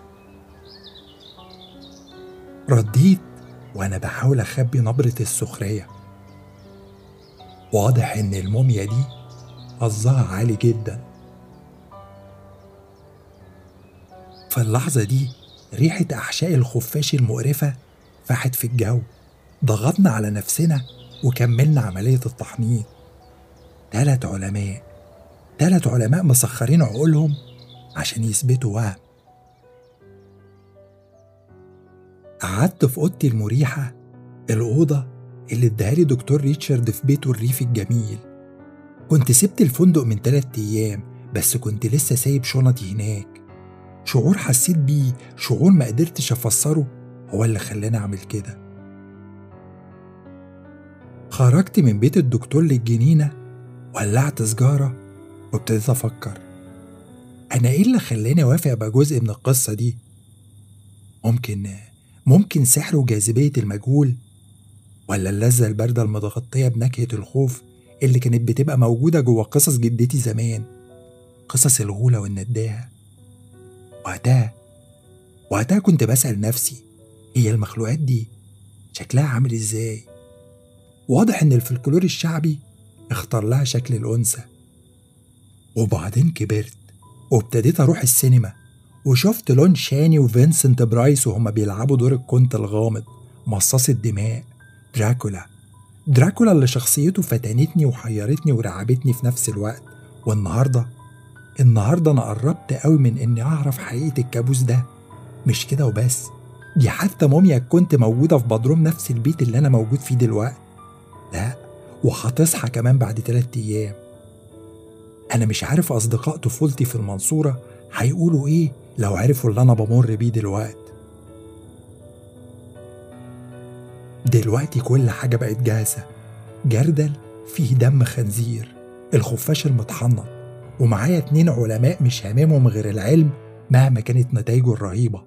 رديت وأنا بحاول أخبي نبرة السخرية واضح إن الموميا دي حظها عالي جدا في اللحظة دي ريحة أحشاء الخفاش المقرفة فاحت في الجو ضغطنا على نفسنا وكملنا عملية التحنيط تلات علماء تلات علماء مسخرين عقولهم عشان يثبتوا وهم قعدت في أوضتي المريحة الأوضة اللي اداها دكتور ريتشارد في بيته الريفي الجميل كنت سبت الفندق من تلات أيام بس كنت لسه سايب شنطي هناك شعور حسيت بيه شعور ما قدرتش أفسره هو اللي خلاني أعمل كده خرجت من بيت الدكتور للجنينة ولعت سجارة وابتديت أفكر أنا إيه اللي خلاني أوافق أبقى جزء من القصة دي؟ ممكن ممكن سحر وجاذبية المجهول ولا اللذة الباردة المتغطية بنكهة الخوف اللي كانت بتبقى موجودة جوه قصص جدتي زمان قصص الغولة والنداهة وقتها وقتها كنت بسأل نفسي هي المخلوقات دي شكلها عامل ازاي واضح ان الفلكلور الشعبي اختار لها شكل الأنثى وبعدين كبرت وابتديت أروح السينما وشفت لون شاني وفينسنت برايس وهما بيلعبوا دور الكونت الغامض مصاص الدماء دراكولا دراكولا اللي شخصيته فتنتني وحيرتني ورعبتني في نفس الوقت والنهاردة النهاردة أنا قربت قوي من إني أعرف حقيقة الكابوس ده مش كده وبس دي حتى موميا كنت موجودة في بدروم نفس البيت اللي أنا موجود فيه دلوقتي لا وهتصحى كمان بعد تلات أيام أنا مش عارف أصدقاء طفولتي في المنصورة هيقولوا إيه لو عرفوا اللي أنا بمر بيه دلوقتي دلوقتي كل حاجة بقت جاهزة جردل فيه دم خنزير الخفاش المتحنط ومعايا اتنين علماء مش هاممهم غير العلم مهما كانت نتائجه الرهيبة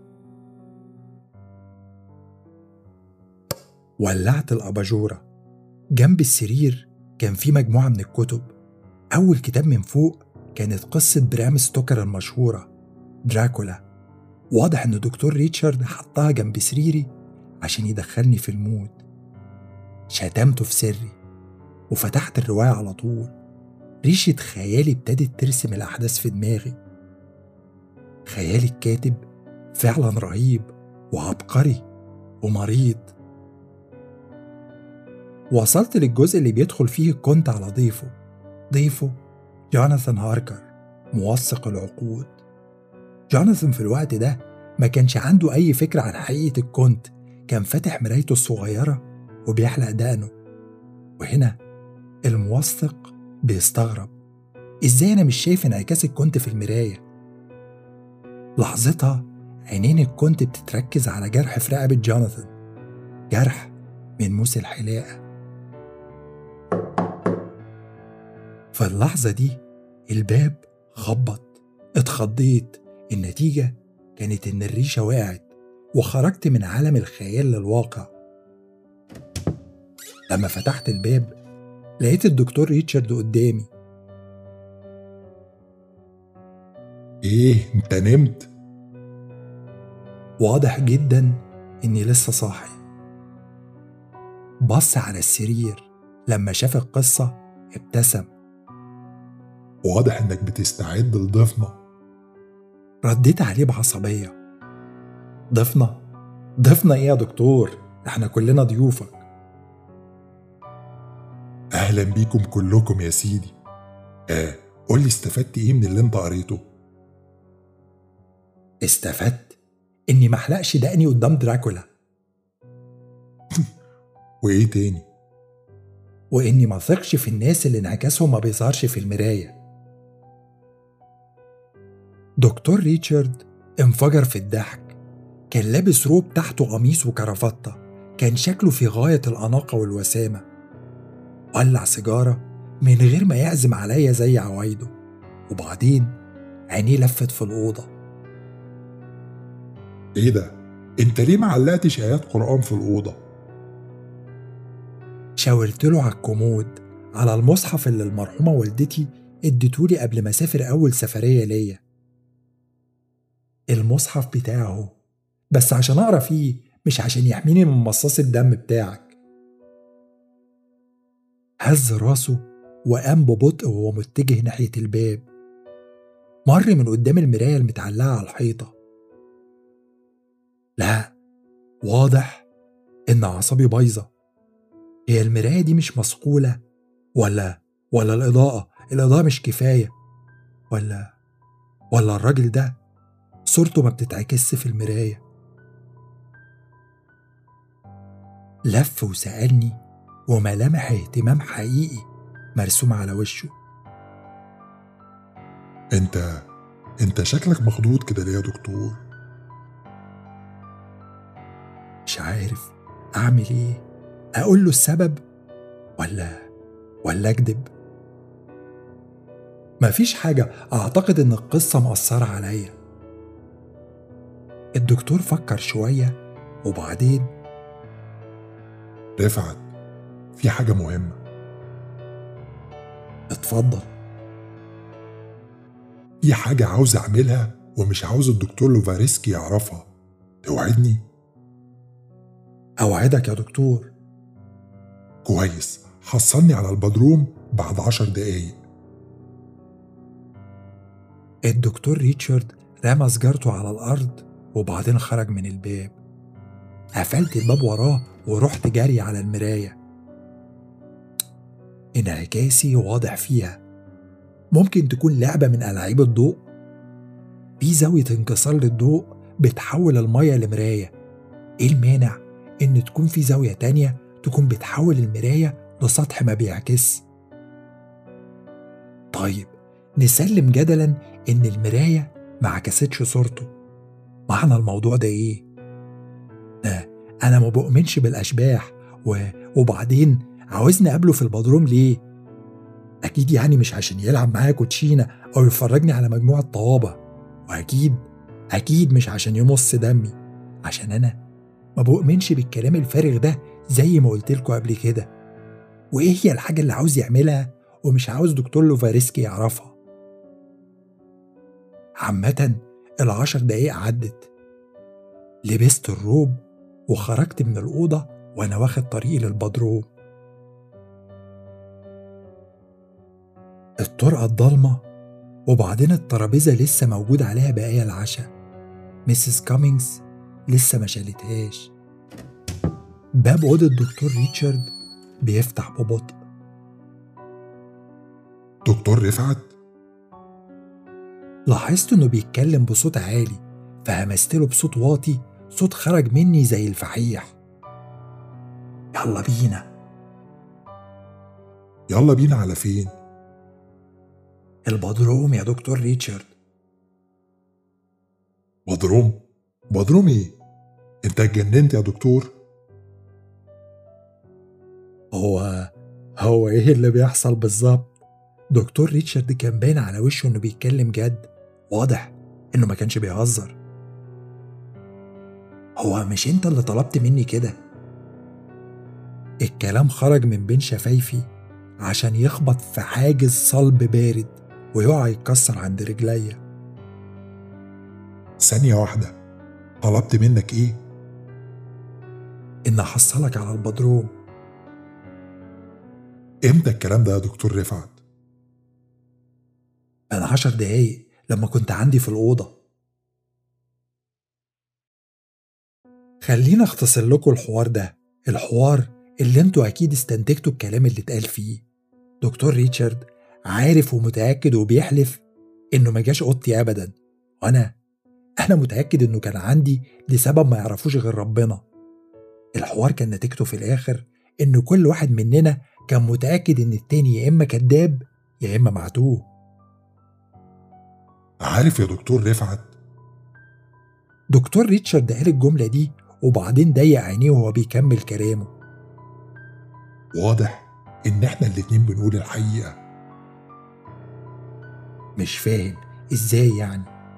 ولعت الأباجورة جنب السرير كان في مجموعة من الكتب أول كتاب من فوق كانت قصة برام ستوكر المشهورة دراكولا واضح إن دكتور ريتشارد حطها جنب سريري عشان يدخلني في المود شتمته في سري وفتحت الرواية على طول ريشة خيالي ابتدت ترسم الأحداث في دماغي خيال الكاتب فعلا رهيب وعبقري ومريض وصلت للجزء اللي بيدخل فيه الكونت على ضيفه ضيفه جوناثان هاركر موثق العقود جوناثان في الوقت ده ما كانش عنده أي فكرة عن حقيقة الكونت كان فاتح مرايته الصغيرة وبيحلق دقنه وهنا الموثق بيستغرب ازاي انا مش شايف انعكاس الكونت في المراية لحظتها عينين الكونت بتتركز على جرح في رقبة جوناثان جرح من موس الحلاقة في اللحظة دي الباب خبط اتخضيت النتيجة كانت إن الريشة وقعت وخرجت من عالم الخيال للواقع لما فتحت الباب لقيت الدكتور ريتشارد قدامي ايه انت نمت واضح جدا إني لسه صاحي بص على السرير لما شاف القصة ابتسم واضح انك بتستعد لضيفنا رديت عليه بعصبية ضيفنا ضيفنا ايه يا دكتور احنا كلنا ضيوفك اهلا بيكم كلكم يا سيدي اه قول لي استفدت ايه من اللي انت قريته استفدت اني محلقش دقني قدام دراكولا وايه تاني واني ما ثقش في الناس اللي انعكاسهم ما بيظهرش في المرايه دكتور ريتشارد انفجر في الضحك كان لابس روب تحته قميص وكرافتة كان شكله في غاية الأناقة والوسامة ولع سيجارة من غير ما يعزم عليا زي عوايده وبعدين عينيه لفت في الأوضة ايه ده انت ليه ما علقتش ايات قرآن في الأوضة شاورت له على الكومود على المصحف اللي المرحومة والدتي اديتولي قبل ما اسافر أول سفرية ليا المصحف بتاعه بس عشان أقرأ فيه مش عشان يحميني من مصاص الدم بتاعك هز راسه وقام ببطء وهو متجه ناحية الباب مر من قدام المراية المتعلقة على الحيطة لا واضح إن أعصابي بايظة هي المراية دي مش مصقولة ولا ولا الإضاءة الإضاءة مش كفاية ولا ولا الراجل ده صورته ما بتتعكس في المراية لف وسألني وملامح اهتمام حقيقي مرسومة على وشه انت انت شكلك مخضوض كده ليه يا دكتور مش عارف أعمل إيه أقول له السبب ولا ولا أكذب مفيش حاجة أعتقد إن القصة مأثرة عليا الدكتور فكر شوية وبعدين رفعت في حاجة مهمة اتفضل في حاجة عاوز أعملها ومش عاوز الدكتور لوفاريسكي يعرفها توعدني أوعدك يا دكتور كويس حصلني على البدروم بعد عشر دقايق الدكتور ريتشارد رمى سجارته على الأرض وبعدين خرج من الباب قفلت الباب وراه ورحت جري على المراية انعكاسي واضح فيها ممكن تكون لعبة من ألعاب الضوء في زاوية انكسار للضوء بتحول المية لمراية إيه المانع إن تكون في زاوية تانية تكون بتحول المراية لسطح ما بيعكس طيب نسلم جدلا إن المراية ما عكستش صورته معنى الموضوع ده إيه؟ ده أنا ما بؤمنش بالأشباح و... وبعدين عاوزني أقابله في البدروم ليه؟ أكيد يعني مش عشان يلعب معايا كوتشينة أو يفرجني على مجموعة طوابة وأكيد أكيد مش عشان يمص دمي عشان أنا ما بؤمنش بالكلام الفارغ ده زي ما قلت لكم قبل كده وإيه هي الحاجة اللي عاوز يعملها ومش عاوز دكتور لوفاريسكي يعرفها عامة العشر دقايق عدت لبست الروب وخرجت من الأوضة وأنا واخد طريقي للبدروم الطرقة الضلمة وبعدين الترابيزة لسه موجود عليها بقايا العشاء ميسيس كامينجز لسه ما شالتهاش باب أوضة الدكتور ريتشارد بيفتح ببطء دكتور رفعت لاحظت إنه بيتكلم بصوت عالي فهمست له بصوت واطي صوت خرج مني زي الفحيح يلا بينا يلا بينا على فين البدروم يا دكتور ريتشارد بدروم بدروم ايه انت اتجننت يا دكتور هو هو ايه اللي بيحصل بالظبط دكتور ريتشارد كان باين على وشه انه بيتكلم جد واضح انه ما كانش بيهزر هو مش انت اللي طلبت مني كده الكلام خرج من بين شفايفي عشان يخبط في حاجز صلب بارد ويقع يتكسر عند رجليا ثانية واحدة طلبت منك ايه إن أحصلك على البدروم امتى الكلام ده يا دكتور رفعت من عشر دقايق لما كنت عندي في الأوضة خلينا اختصر لكم الحوار ده الحوار اللي انتوا أكيد استنتجتوا الكلام اللي اتقال فيه دكتور ريتشارد عارف ومتأكد وبيحلف إنه ما جاش أوضتي أبدا وأنا أنا متأكد إنه كان عندي لسبب ما يعرفوش غير ربنا الحوار كان نتيجته في الآخر إن كل واحد مننا كان متأكد إن التاني يا إما كذاب يا إما معتوه عارف يا دكتور رفعت دكتور ريتشارد قال الجملة دي وبعدين ضيق عينيه وهو بيكمل كلامه واضح ان احنا الاتنين بنقول الحقيقة مش فاهم ازاي يعني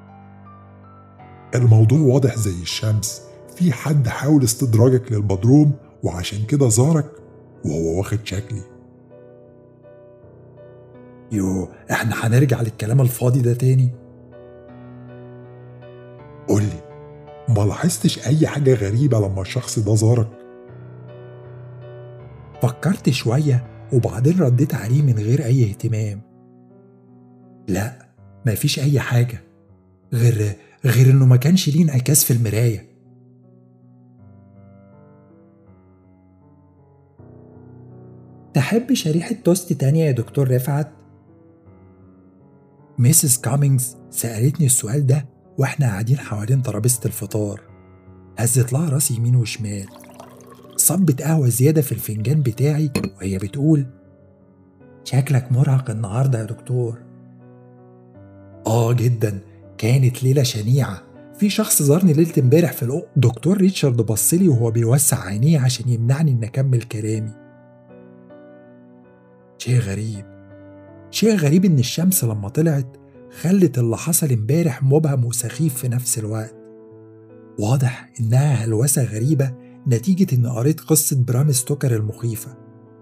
الموضوع واضح زي الشمس في حد حاول استدراجك للبدروم وعشان كده زارك وهو واخد شكلي يو احنا هنرجع للكلام الفاضي ده تاني قولي ما لاحظتش اي حاجة غريبة لما الشخص ده زارك فكرت شوية وبعدين رديت عليه من غير أي اهتمام لا مفيش أي حاجة غير غير إنه ما كانش ليه انعكاس في المراية تحب شريحة توست تانية يا دكتور رفعت؟ ميسيس كامينجز سألتني السؤال ده واحنا قاعدين حوالين ترابيزة الفطار هزت لها راسي يمين وشمال صبت قهوة زيادة في الفنجان بتاعي وهي بتقول شكلك مرهق النهاردة يا دكتور آه جدا كانت ليلة شنيعة في شخص زارني ليلة امبارح في الأوضة دكتور ريتشارد بصلي وهو بيوسع عينيه عشان يمنعني إن أكمل كلامي شيء غريب شيء غريب إن الشمس لما طلعت خلت اللي حصل امبارح مبهم وسخيف في نفس الوقت واضح إنها هلوسة غريبة نتيجة إني قريت قصة برام ستوكر المخيفة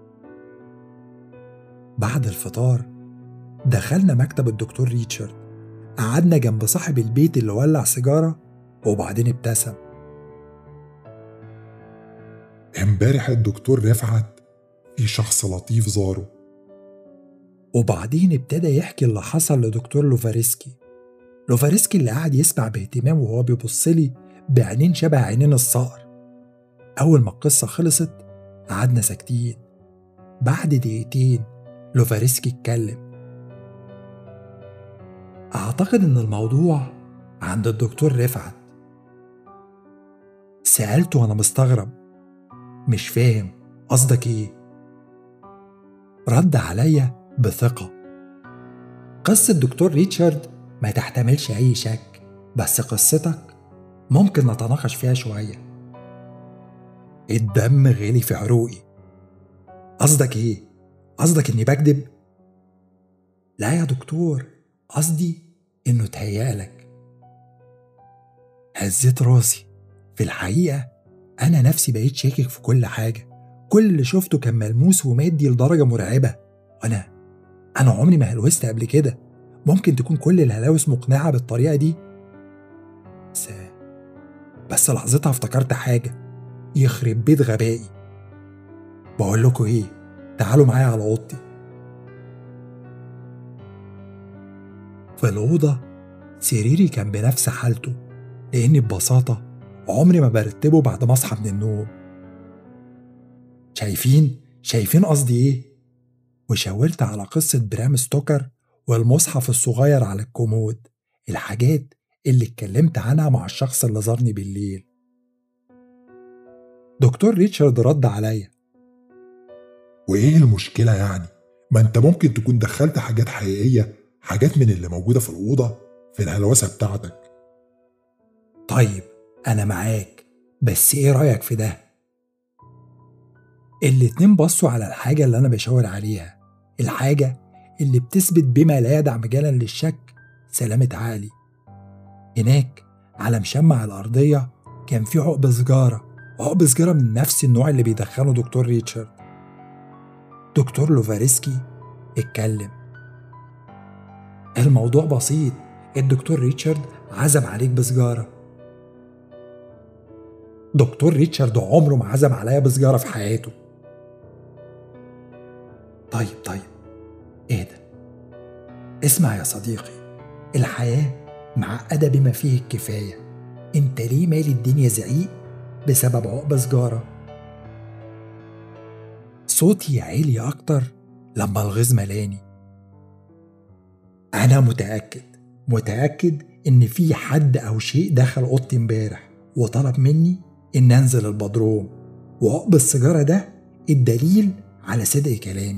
بعد الفطار دخلنا مكتب الدكتور ريتشارد قعدنا جنب صاحب البيت اللي ولع سيجارة وبعدين ابتسم امبارح الدكتور رفعت في شخص لطيف زاره وبعدين ابتدى يحكي اللي حصل لدكتور لوفاريسكي لوفاريسكي اللي قعد يسمع باهتمام وهو بيبص لي بعينين شبه عينين الصقر أول ما القصة خلصت قعدنا ساكتين بعد دقيقتين لوفاريسكي اتكلم أعتقد إن الموضوع عند الدكتور رفعت سألته وأنا مستغرب مش فاهم قصدك إيه رد عليا بثقة قصة دكتور ريتشارد ما تحتملش أي شك بس قصتك ممكن نتناقش فيها شوية الدم غلي في عروقي قصدك إيه؟ قصدك إني بكذب؟ لا يا دكتور قصدي إنه تهيألك هزيت راسي في الحقيقة أنا نفسي بقيت شاكك في كل حاجة كل اللي شفته كان ملموس ومادي لدرجة مرعبة وأنا أنا عمري ما هلوست قبل كده ممكن تكون كل الهلاوس مقنعة بالطريقة دي بس بس لحظتها افتكرت حاجة يخرب بيت غبائي بقول لكم ايه تعالوا معايا على اوضتي في الأوضة سريري كان بنفس حالته لأني ببساطة عمري ما برتبه بعد ما أصحى من النوم شايفين شايفين قصدي إيه؟ وشاورت على قصة برام ستوكر والمصحف الصغير على الكومود الحاجات اللي اتكلمت عنها مع الشخص اللي زارني بالليل دكتور ريتشارد رد عليا وايه المشكلة يعني؟ ما انت ممكن تكون دخلت حاجات حقيقية حاجات من اللي موجودة في الأوضة في الهلوسة بتاعتك طيب أنا معاك بس إيه رأيك في ده؟ الاتنين بصوا على الحاجة اللي أنا بشاور عليها الحاجة اللي بتثبت بما لا يدع مجالا للشك سلامة عقلي هناك على مشمع الأرضية كان في عقب سجارة عقب سجارة من نفس النوع اللي بيدخنه دكتور ريتشارد دكتور لوفاريسكي اتكلم الموضوع بسيط الدكتور ريتشارد عزم عليك بسجارة دكتور ريتشارد عمره ما عزم عليا بسجارة في حياته طيب طيب اهدى اسمع يا صديقي الحياة معقدة بما فيه الكفاية انت ليه مالي الدنيا زعيق بسبب عقبة سجارة صوتي عالي أكتر لما الغيظ ملاني أنا متأكد متأكد إن في حد أو شيء دخل أوضتي امبارح وطلب مني إن أنزل البدروم وعقب السيجارة ده الدليل على صدق كلامي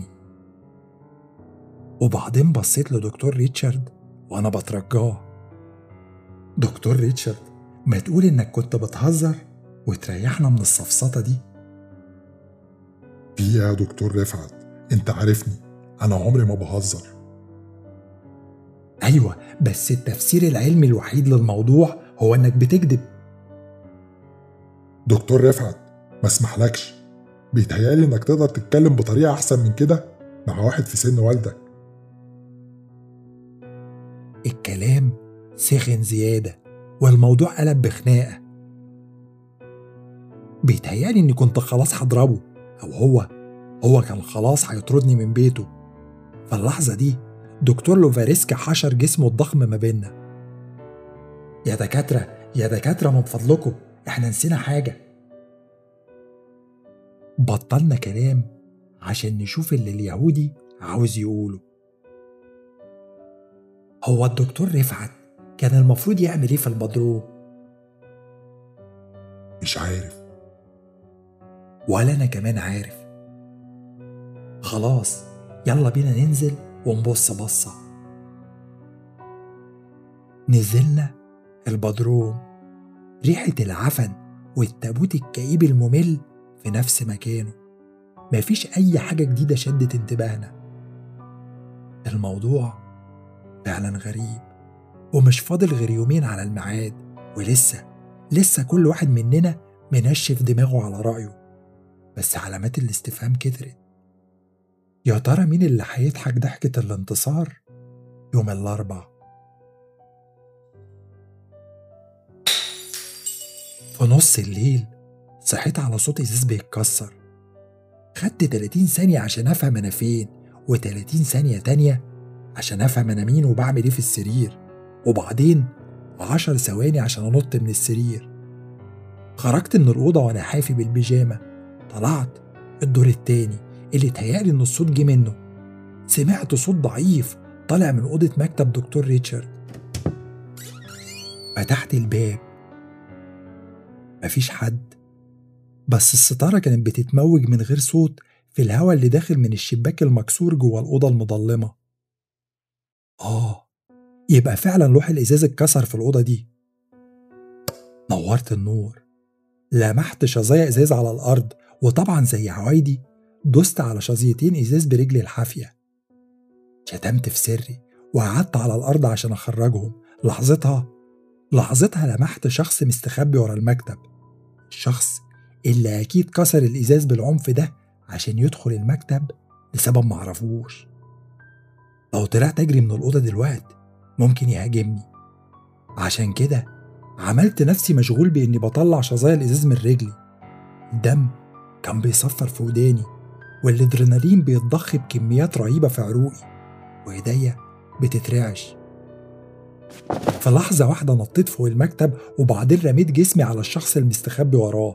وبعدين بصيت لدكتور ريتشارد وأنا بترجاه دكتور ريتشارد ما تقول إنك كنت بتهزر وتريحنا من السفسطة دي في إيه يا دكتور رفعت انت عارفني انا عمري ما بهزر أيوة بس التفسير العلمي الوحيد للموضوع هو إنك بتكذب دكتور رفعت ما اسمحلكش بيتهيألي انك تقدر تتكلم بطريقة احسن من كده مع واحد في سن والدك الكلام سخن زيادة والموضوع قلب بخناقة بيتهيألي إني كنت خلاص هضربه أو هو هو كان خلاص هيطردني من بيته في اللحظة دي دكتور لوفاريسكا حشر جسمه الضخم ما بينا يا دكاترة يا دكاترة من فضلكم احنا نسينا حاجة بطلنا كلام عشان نشوف اللي اليهودي عاوز يقوله هو الدكتور رفعت كان المفروض يعمل ايه في البدروم مش عارف ولا انا كمان عارف خلاص يلا بينا ننزل ونبص بصة نزلنا البدروم ريحة العفن والتابوت الكئيب الممل في نفس مكانه مفيش أي حاجة جديدة شدت انتباهنا الموضوع فعلا غريب ومش فاضل غير يومين على الميعاد ولسه لسه كل واحد مننا منشف دماغه على رأيه بس علامات الاستفهام كترت يا ترى مين اللي هيضحك ضحكة الانتصار يوم الأربع في نص الليل صحيت على صوت إزاز بيتكسر خدت 30 ثانية عشان أفهم أنا فين و30 ثانية تانية عشان أفهم أنا مين وبعمل إيه في السرير وبعدين عشر ثواني عشان أنط من السرير خرجت من الأوضة وأنا حافي بالبيجامة طلعت الدور التاني اللي تهيألي إن الصوت جه منه سمعت صوت ضعيف طالع من أوضة مكتب دكتور ريتشارد فتحت الباب مفيش حد بس الستارة كانت بتتموج من غير صوت في الهواء اللي داخل من الشباك المكسور جوه الأوضة المظلمة آه يبقى فعلا لوح الإزاز اتكسر في الأوضة دي نورت النور لمحت شظايا إزاز على الأرض وطبعا زي عوايدي دوست على شظيتين إزاز برجلي الحافية شتمت في سري وقعدت على الأرض عشان أخرجهم لحظتها لحظتها لمحت شخص مستخبي ورا المكتب الشخص اللي أكيد كسر الإزاز بالعنف ده عشان يدخل المكتب لسبب معرفوش لو طلعت أجري من الأوضة دلوقتي ممكن يهاجمني عشان كده عملت نفسي مشغول بإني بطلع شظايا الإزاز من رجلي الدم كان بيصفر في وداني والادرينالين بيتضخ بكميات رهيبة في عروقي وإيديا بتترعش في لحظة واحدة نطيت فوق المكتب وبعدين رميت جسمي على الشخص المستخبي وراه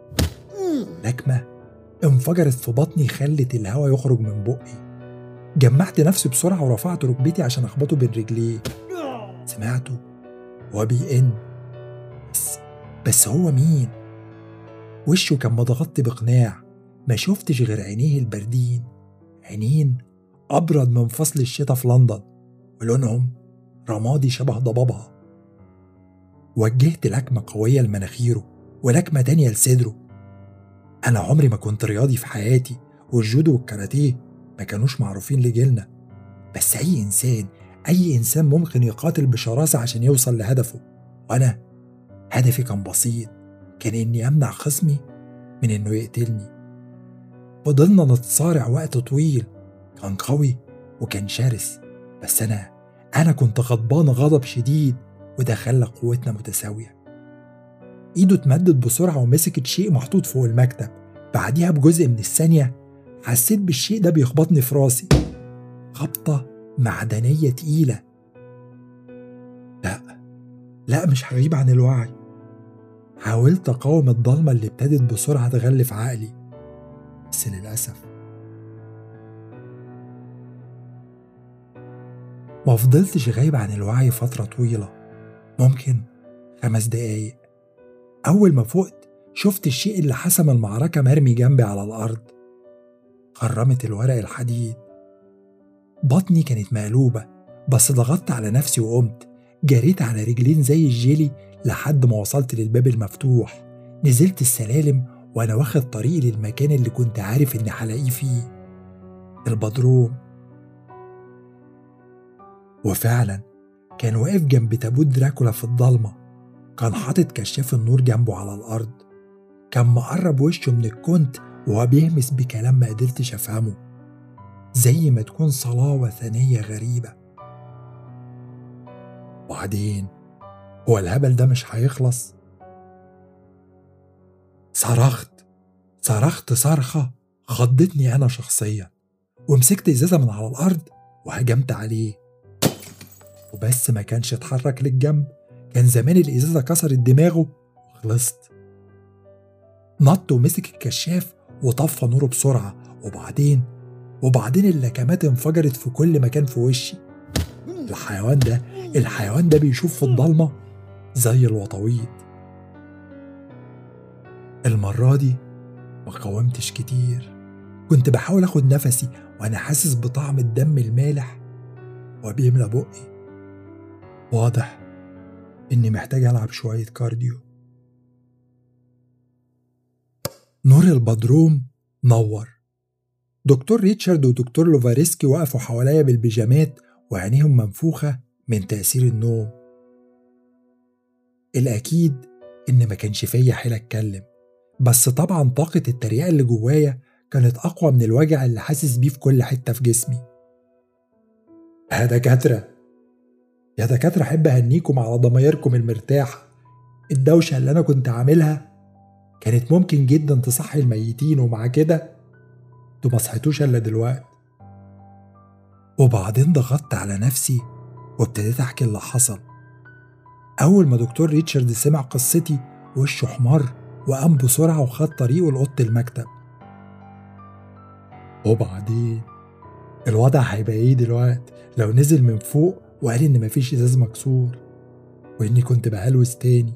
لكمة انفجرت في بطني خلت الهواء يخرج من بقي جمعت نفسي بسرعة ورفعت ركبتي عشان أخبطه بين رجليه سمعته وهو بيئن بس بس هو مين؟ وشه كان متغطي بقناع ما شفتش غير عينيه الباردين عينين أبرد من فصل الشتاء في لندن ولونهم رمادي شبه ضبابها وجهت لكمة قوية لمناخيره ولكمة تانية لصدره أنا عمري ما كنت رياضي في حياتي والجودو والكاراتيه ما كانوش معروفين لجيلنا بس أي إنسان أي إنسان ممكن يقاتل بشراسة عشان يوصل لهدفه وأنا هدفي كان بسيط كان إني أمنع خصمي من إنه يقتلني فضلنا نتصارع وقت طويل كان قوي وكان شرس بس أنا أنا كنت غضبان غضب شديد وده خلى قوتنا متساوية إيده اتمدد بسرعة ومسكت شيء محطوط فوق المكتب بعديها بجزء من الثانية حسيت بالشيء ده بيخبطني في راسي خبطة معدنية تقيلة لا لا مش هغيب عن الوعي حاولت أقاوم الضلمة اللي ابتدت بسرعة تغلف عقلي بس للأسف ما فضلتش غايب عن الوعي فترة طويلة ممكن خمس دقايق أول ما فقت شفت الشيء اللي حسم المعركة مرمي جنبي على الأرض خرمت الورق الحديد بطني كانت مقلوبة بس ضغطت على نفسي وقمت جريت على رجلين زي الجيلي لحد ما وصلت للباب المفتوح نزلت السلالم وأنا واخد طريقي للمكان اللي كنت عارف إني هلاقيه فيه البدروم وفعلا كان واقف جنب تابوت دراكولا في الضلمة كان حاطط كشاف النور جنبه على الأرض كان مقرب وشه من الكونت وهو بيهمس بكلام ما قدرتش أفهمه زي ما تكون صلاة وثنية غريبة وبعدين هو الهبل ده مش هيخلص صرخت صرخت صرخة خضتني أنا شخصيا ومسكت إزازة من على الأرض وهجمت عليه وبس ما كانش اتحرك للجنب كان زمان الإزازة كسرت دماغه وخلصت نط ومسك الكشاف وطفى نوره بسرعة وبعدين وبعدين اللكمات انفجرت في كل مكان في وشي الحيوان ده الحيوان ده بيشوف في الضلمة زي الوطويط المرة دي ما قاومتش كتير كنت بحاول اخد نفسي وانا حاسس بطعم الدم المالح وبيملى بقي واضح اني محتاج العب شوية كارديو نور البدروم نور دكتور ريتشارد ودكتور لوفاريسكي وقفوا حواليا بالبيجامات وعينيهم منفوخة من تأثير النوم الأكيد إن ما كانش فيا حيل أتكلم بس طبعا طاقة التريقة اللي جوايا كانت أقوى من الوجع اللي حاسس بيه في كل حتة في جسمي يا دكاترة يا دكاترة أحب أهنيكم على ضمايركم المرتاحة الدوشة اللي أنا كنت عاملها كانت ممكن جدا تصحي الميتين ومع كده انتوا ما صحيتوش الا دلوقتي وبعدين ضغطت على نفسي وابتديت احكي اللي حصل اول ما دكتور ريتشارد سمع قصتي وشه احمر وقام بسرعه وخد طريقه لاوضه المكتب وبعدين الوضع هيبقى ايه دلوقتي لو نزل من فوق وقال ان مفيش ازاز مكسور واني كنت بهلوس تاني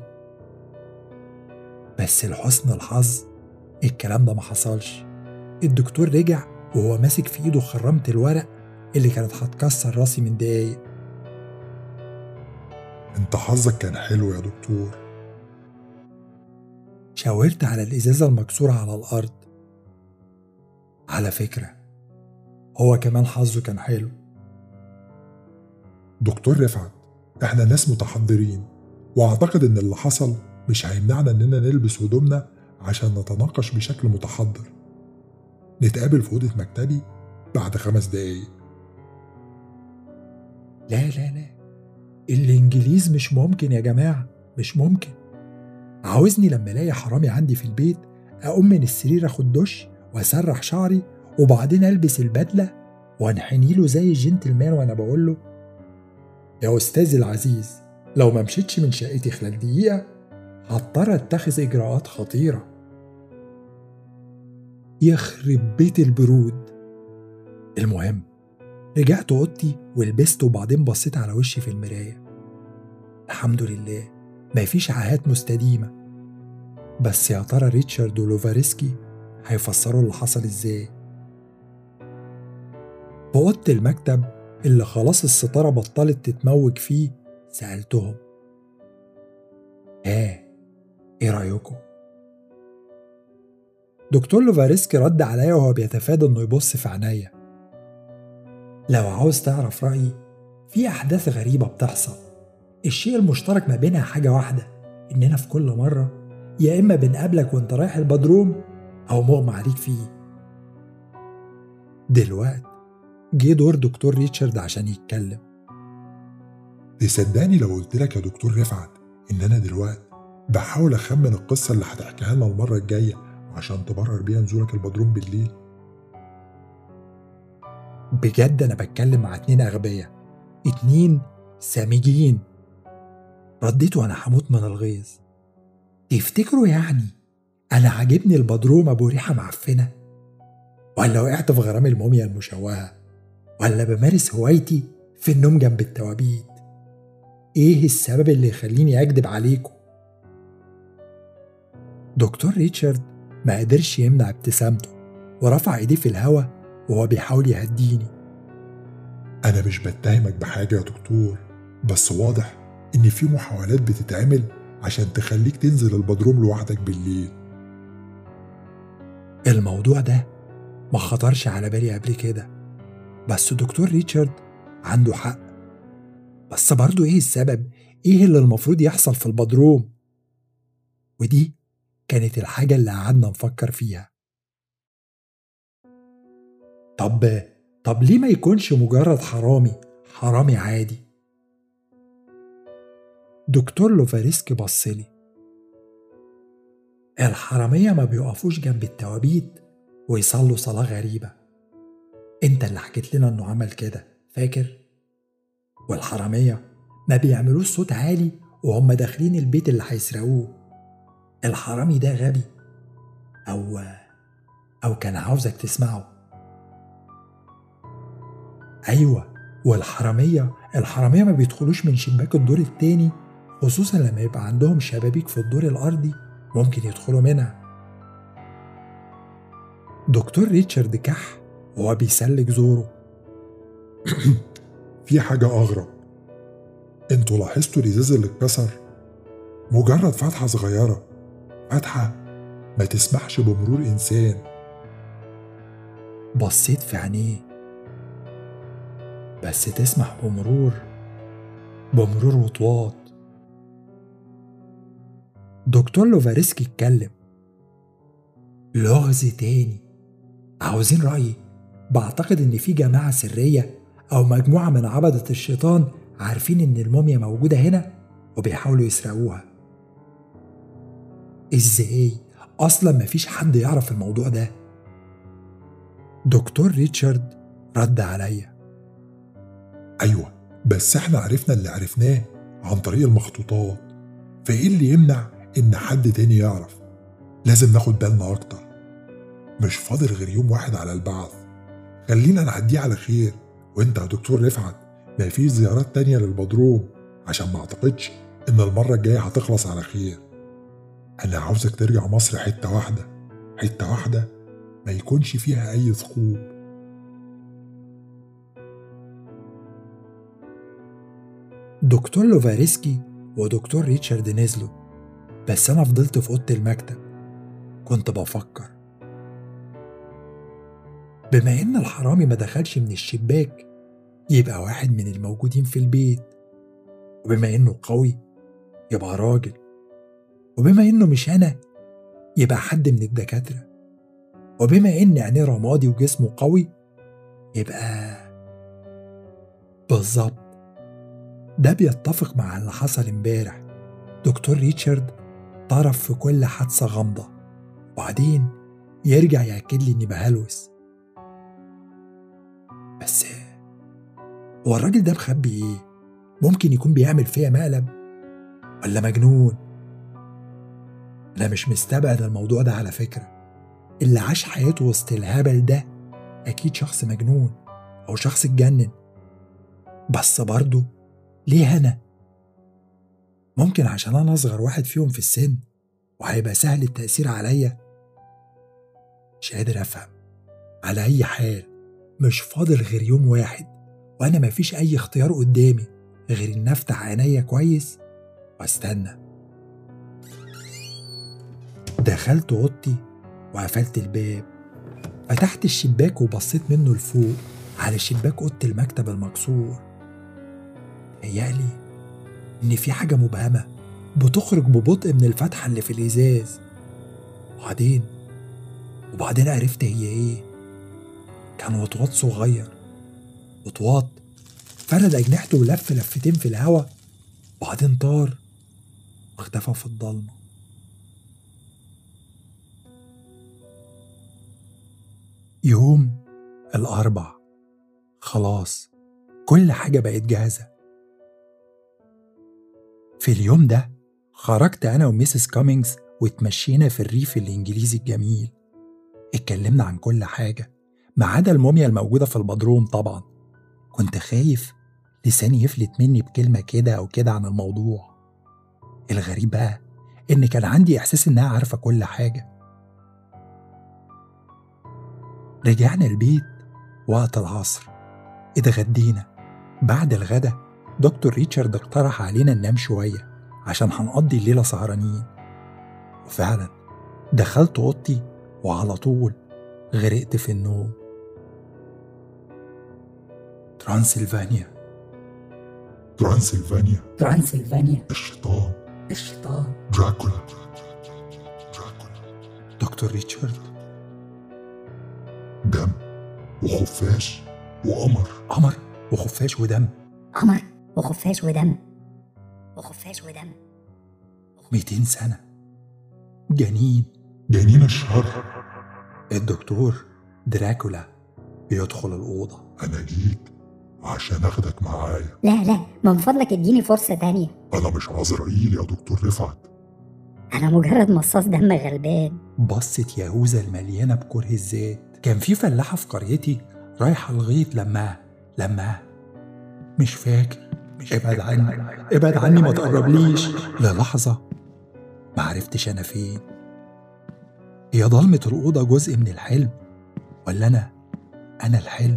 بس لحسن الحظ الكلام ده ما حصلش الدكتور رجع وهو ماسك في ايده خرمة الورق اللي كانت هتكسر راسي من دقايق انت حظك كان حلو يا دكتور شاورت على الإزازة المكسورة على الأرض على فكرة هو كمان حظه كان حلو دكتور رفعت احنا ناس متحضرين واعتقد ان اللي حصل مش هيمنعنا اننا نلبس هدومنا عشان نتناقش بشكل متحضر نتقابل في أوضة مكتبي بعد خمس دقايق لا لا لا الإنجليز مش ممكن يا جماعة مش ممكن عاوزني لما الاقي حرامي عندي في البيت اقوم من السرير اخد دش واسرح شعري وبعدين البس البدله وانحني له زي الجنتلمان وانا بقول له يا استاذي العزيز لو ما مشيتش من شقتي خلال دقيقه هضطر اتخذ اجراءات خطيره يخرب بيت البرود المهم رجعت اوضتي ولبست وبعدين بصيت على وشي في المرايه الحمد لله مفيش عاهات مستديمة بس يا ترى ريتشارد ولوفاريسكي هيفسروا اللي حصل ازاي في أوضة المكتب اللي خلاص الستارة بطلت تتموج فيه سألتهم ها ايه رأيكم؟ دكتور لوفاريسكي رد عليا وهو بيتفادى انه يبص في عينيا لو عاوز تعرف رأيي في أحداث غريبة بتحصل الشيء المشترك ما بينها حاجة واحدة إننا في كل مرة يا إما بنقابلك وأنت رايح البدروم أو مغمى عليك فيه دلوقتي جه دور دكتور ريتشارد عشان يتكلم تصدقني لو قلت لك يا دكتور رفعت ان انا دلوقتي بحاول اخمن القصه اللي هتحكيها لنا المره الجايه عشان تبرر بيها نزولك البدروم بالليل بجد أنا بتكلم مع اتنين أغبياء اتنين سامجين رديت وأنا هموت من الغيظ تفتكروا يعني أنا عاجبني البدروم أبو ريحة معفنة ولا وقعت في غرام الموميا المشوهة ولا بمارس هوايتي في النوم جنب التوابيت إيه السبب اللي يخليني أكدب عليكم دكتور ريتشارد ما قدرش يمنع ابتسامته ورفع ايديه في الهوا وهو بيحاول يهديني انا مش بتهمك بحاجه يا دكتور بس واضح ان في محاولات بتتعمل عشان تخليك تنزل البدروم لوحدك بالليل الموضوع ده ما خطرش على بالي قبل كده بس دكتور ريتشارد عنده حق بس برضه ايه السبب ايه اللي المفروض يحصل في البدروم ودي كانت الحاجة اللي قعدنا نفكر فيها طب طب ليه ما يكونش مجرد حرامي حرامي عادي دكتور لوفاريسكي بصلي الحرامية ما بيقفوش جنب التوابيت ويصلوا صلاة غريبة انت اللي حكيت لنا انه عمل كده فاكر والحرامية ما بيعملوش صوت عالي وهم داخلين البيت اللي هيسرقوه الحرامي ده غبي او او كان عاوزك تسمعه ايوه والحرامية الحرامية ما بيدخلوش من شباك الدور التاني خصوصا لما يبقى عندهم شبابيك في الدور الأرضي ممكن يدخلوا منها دكتور ريتشارد كح وهو بيسلك زوره في حاجه اغرب انتوا لاحظتوا الازاز اللي اتكسر مجرد فتحه صغيره فتحه ما تسمحش بمرور انسان بصيت في عينيه بس تسمح بمرور بمرور وطواط دكتور لوفاريسكي اتكلم لغز تاني عاوزين رأيي بعتقد إن في جماعة سرية أو مجموعة من عبدة الشيطان عارفين إن الموميا موجودة هنا وبيحاولوا يسرقوها إزاي؟ أصلا مفيش حد يعرف الموضوع ده دكتور ريتشارد رد عليا أيوة بس احنا عرفنا اللي عرفناه عن طريق المخطوطات فايه اللي يمنع ان حد تاني يعرف لازم ناخد بالنا اكتر مش فاضل غير يوم واحد على البعث خلينا نعديه على خير وانت يا دكتور رفعت مفيش زيارات تانية للبدروم عشان ما اعتقدش ان المرة الجاية هتخلص على خير انا عاوزك ترجع مصر حتة واحدة حتة واحدة ما يكونش فيها اي ثقوب دكتور لوفاريسكي ودكتور ريتشارد نزلوا بس أنا فضلت في أوضة المكتب كنت بفكر بما إن الحرامي ما دخلش من الشباك يبقى واحد من الموجودين في البيت وبما إنه قوي يبقى راجل وبما إنه مش أنا يبقى حد من الدكاترة وبما إن عينيه رمادي وجسمه قوي يبقى بالظبط ده بيتفق مع اللي حصل امبارح دكتور ريتشارد طرف في كل حادثة غامضة وبعدين يرجع يأكد لي إني بهلوس بس هو الراجل ده مخبي إيه؟ ممكن يكون بيعمل فيا مقلب ولا مجنون أنا مش مستبعد الموضوع ده على فكرة اللي عاش حياته وسط الهبل ده أكيد شخص مجنون أو شخص اتجنن بس برضه ليه أنا؟ ممكن عشان أنا أصغر واحد فيهم في السن وهيبقى سهل التأثير عليا مش قادر أفهم على أي حال مش فاضل غير يوم واحد وأنا مفيش أي اختيار قدامي غير إن أفتح عينيا كويس وأستنى دخلت أوضتي وقفلت الباب فتحت الشباك وبصيت منه لفوق على شباك أوضة المكتب المكسور هيالي إن في حاجة مبهمة بتخرج ببطء من الفتحة اللي في الإزاز وبعدين وبعدين عرفت هي إيه كان وطواط صغير وطواط فرد أجنحته ولف لفتين في الهوا وبعدين طار واختفى في الضلمة يوم الأربع خلاص كل حاجة بقت جاهزة في اليوم ده خرجت أنا وميسيس كامينجز واتمشينا في الريف الإنجليزي الجميل اتكلمنا عن كل حاجة ما عدا الموميا الموجودة في البدروم طبعا كنت خايف لساني يفلت مني بكلمة كده أو كده عن الموضوع الغريب بقى إن كان عندي إحساس إنها عارفة كل حاجة رجعنا البيت وقت العصر اتغدينا بعد الغدا دكتور ريتشارد اقترح علينا ننام شوية عشان هنقضي الليلة سهرانين وفعلا دخلت أوضتي وعلى طول غرقت في النوم ترانسلفانيا ترانسلفانيا ترانسلفانيا الشيطان الشيطان دراكولا دكتور ريتشارد دم وخفاش وقمر قمر وخفاش ودم قمر وخفاش ودم وخفاش ودم 200 سنة جنين جنين الشر الدكتور دراكولا بيدخل الأوضة أنا جيت عشان أخدك معايا لا لا من فضلك اديني فرصة تانية أنا مش عزرائيل يا دكتور رفعت أنا مجرد مصاص دم غلبان بصت يهوذا المليانة بكره الذات كان في فلاحة في قريتي رايحة الغيط لما لما مش فاكر مش ابعد عني ابعد عني ما تقربليش للحظة ما عرفتش أنا فين هي ضلمة الأوضة جزء من الحلم ولا أنا أنا الحلم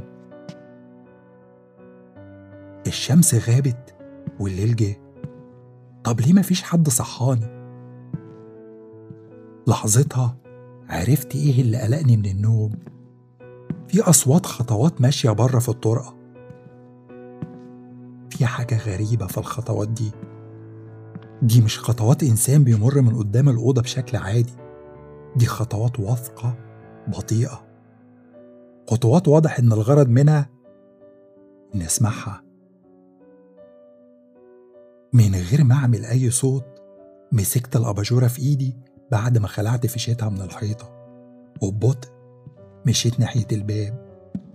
الشمس غابت والليل جه طب ليه مفيش حد صحاني لحظتها عرفت ايه اللي قلقني من النوم في اصوات خطوات ماشيه بره في الطرقه في حاجه غريبه في الخطوات دي دي مش خطوات انسان بيمر من قدام الاوضه بشكل عادي دي خطوات واثقه بطيئه خطوات واضح ان الغرض منها اني اسمعها من غير ما اعمل اي صوت مسكت الاباجوره في ايدي بعد ما خلعت فيشتها من الحيطة وببطء مشيت ناحية الباب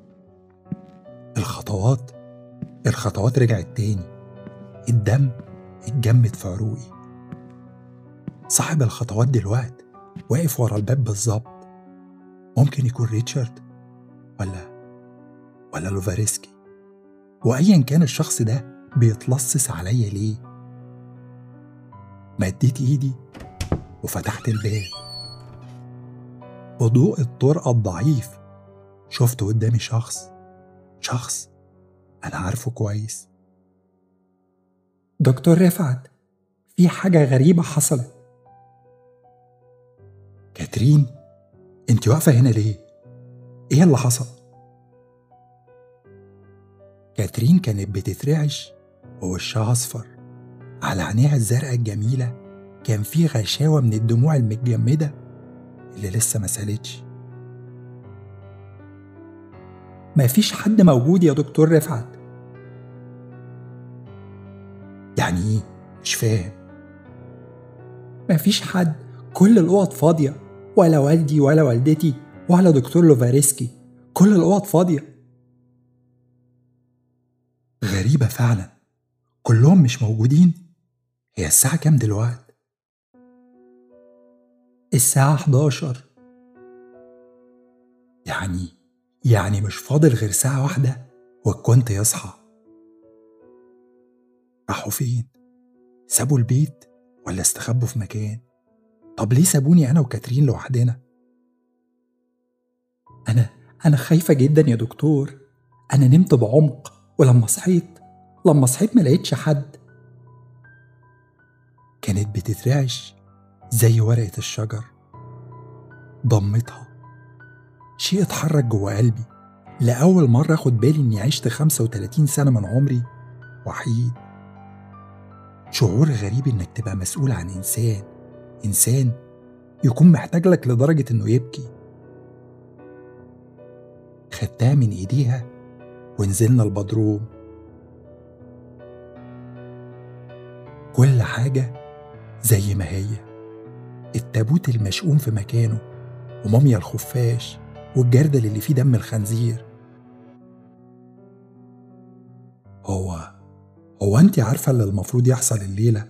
الخطوات الخطوات رجعت تاني الدم اتجمد في عروقي صاحب الخطوات دلوقت واقف ورا الباب بالظبط ممكن يكون ريتشارد ولا ولا لوفاريسكي وايا كان الشخص ده بيتلصص عليا ليه مديت ايدي وفتحت الباب بضوء الطرقة الضعيف شفت قدامي شخص شخص أنا عارفه كويس دكتور رفعت في حاجة غريبة حصلت كاترين انت واقفة هنا ليه؟ ايه اللي حصل؟ كاترين كانت بتترعش ووشها أصفر على عينيها الزرقاء الجميلة كان في غشاوة من الدموع المتجمدة اللي لسه ما سالتش مفيش حد موجود يا دكتور رفعت يعني ايه مش فاهم مفيش حد كل الأوض فاضية ولا والدي ولا والدتي ولا دكتور لوفاريسكي كل الأوض فاضية غريبة فعلا كلهم مش موجودين هي الساعة كام دلوقتي؟ الساعة 11 يعني يعني مش فاضل غير ساعة واحدة والكنت يصحى راحوا فين؟ سابوا البيت ولا استخبوا في مكان؟ طب ليه سابوني أنا وكاترين لوحدنا؟ أنا أنا خايفة جدا يا دكتور أنا نمت بعمق ولما صحيت لما صحيت ما لقيتش حد كانت بتترعش زي ورقة الشجر ضمتها شيء اتحرك جوه قلبي لأول مرة أخد بالي إني عشت 35 سنة من عمري وحيد شعور غريب إنك تبقى مسؤول عن إنسان إنسان يكون محتاج لك لدرجة إنه يبكي خدتها من إيديها ونزلنا البدروم كل حاجة زي ما هي التابوت المشؤوم في مكانه وموميا الخفاش والجردل اللي فيه دم الخنزير هو هو انت عارفة اللي المفروض يحصل الليلة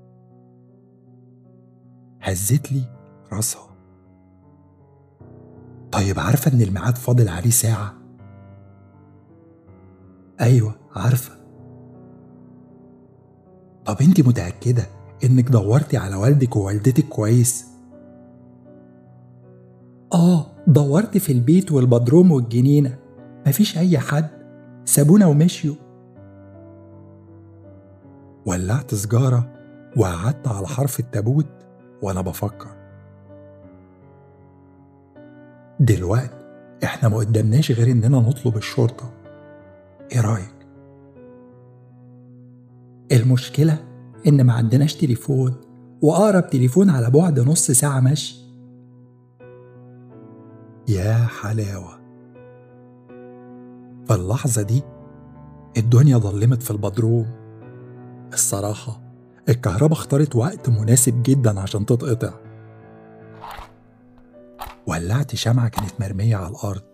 هزت لي راسها طيب عارفة إن الميعاد فاضل عليه ساعة أيوة عارفة طب انت متأكدة إنك دورتي على والدك ووالدتك كويس؟ آه دورت في البيت والبدروم والجنينة مفيش أي حد سابونا ومشيوا ولعت سجارة وقعدت على حرف التابوت وأنا بفكر دلوقتي إحنا ما قدامناش غير إننا نطلب الشرطة إيه رأيك؟ المشكلة إن ما عندناش تليفون وأقرب تليفون على بعد نص ساعة مشي يا حلاوة في اللحظة دي الدنيا ضلمت في البدروم الصراحة الكهرباء اختارت وقت مناسب جدا عشان تتقطع ولعت شمعة كانت مرمية على الأرض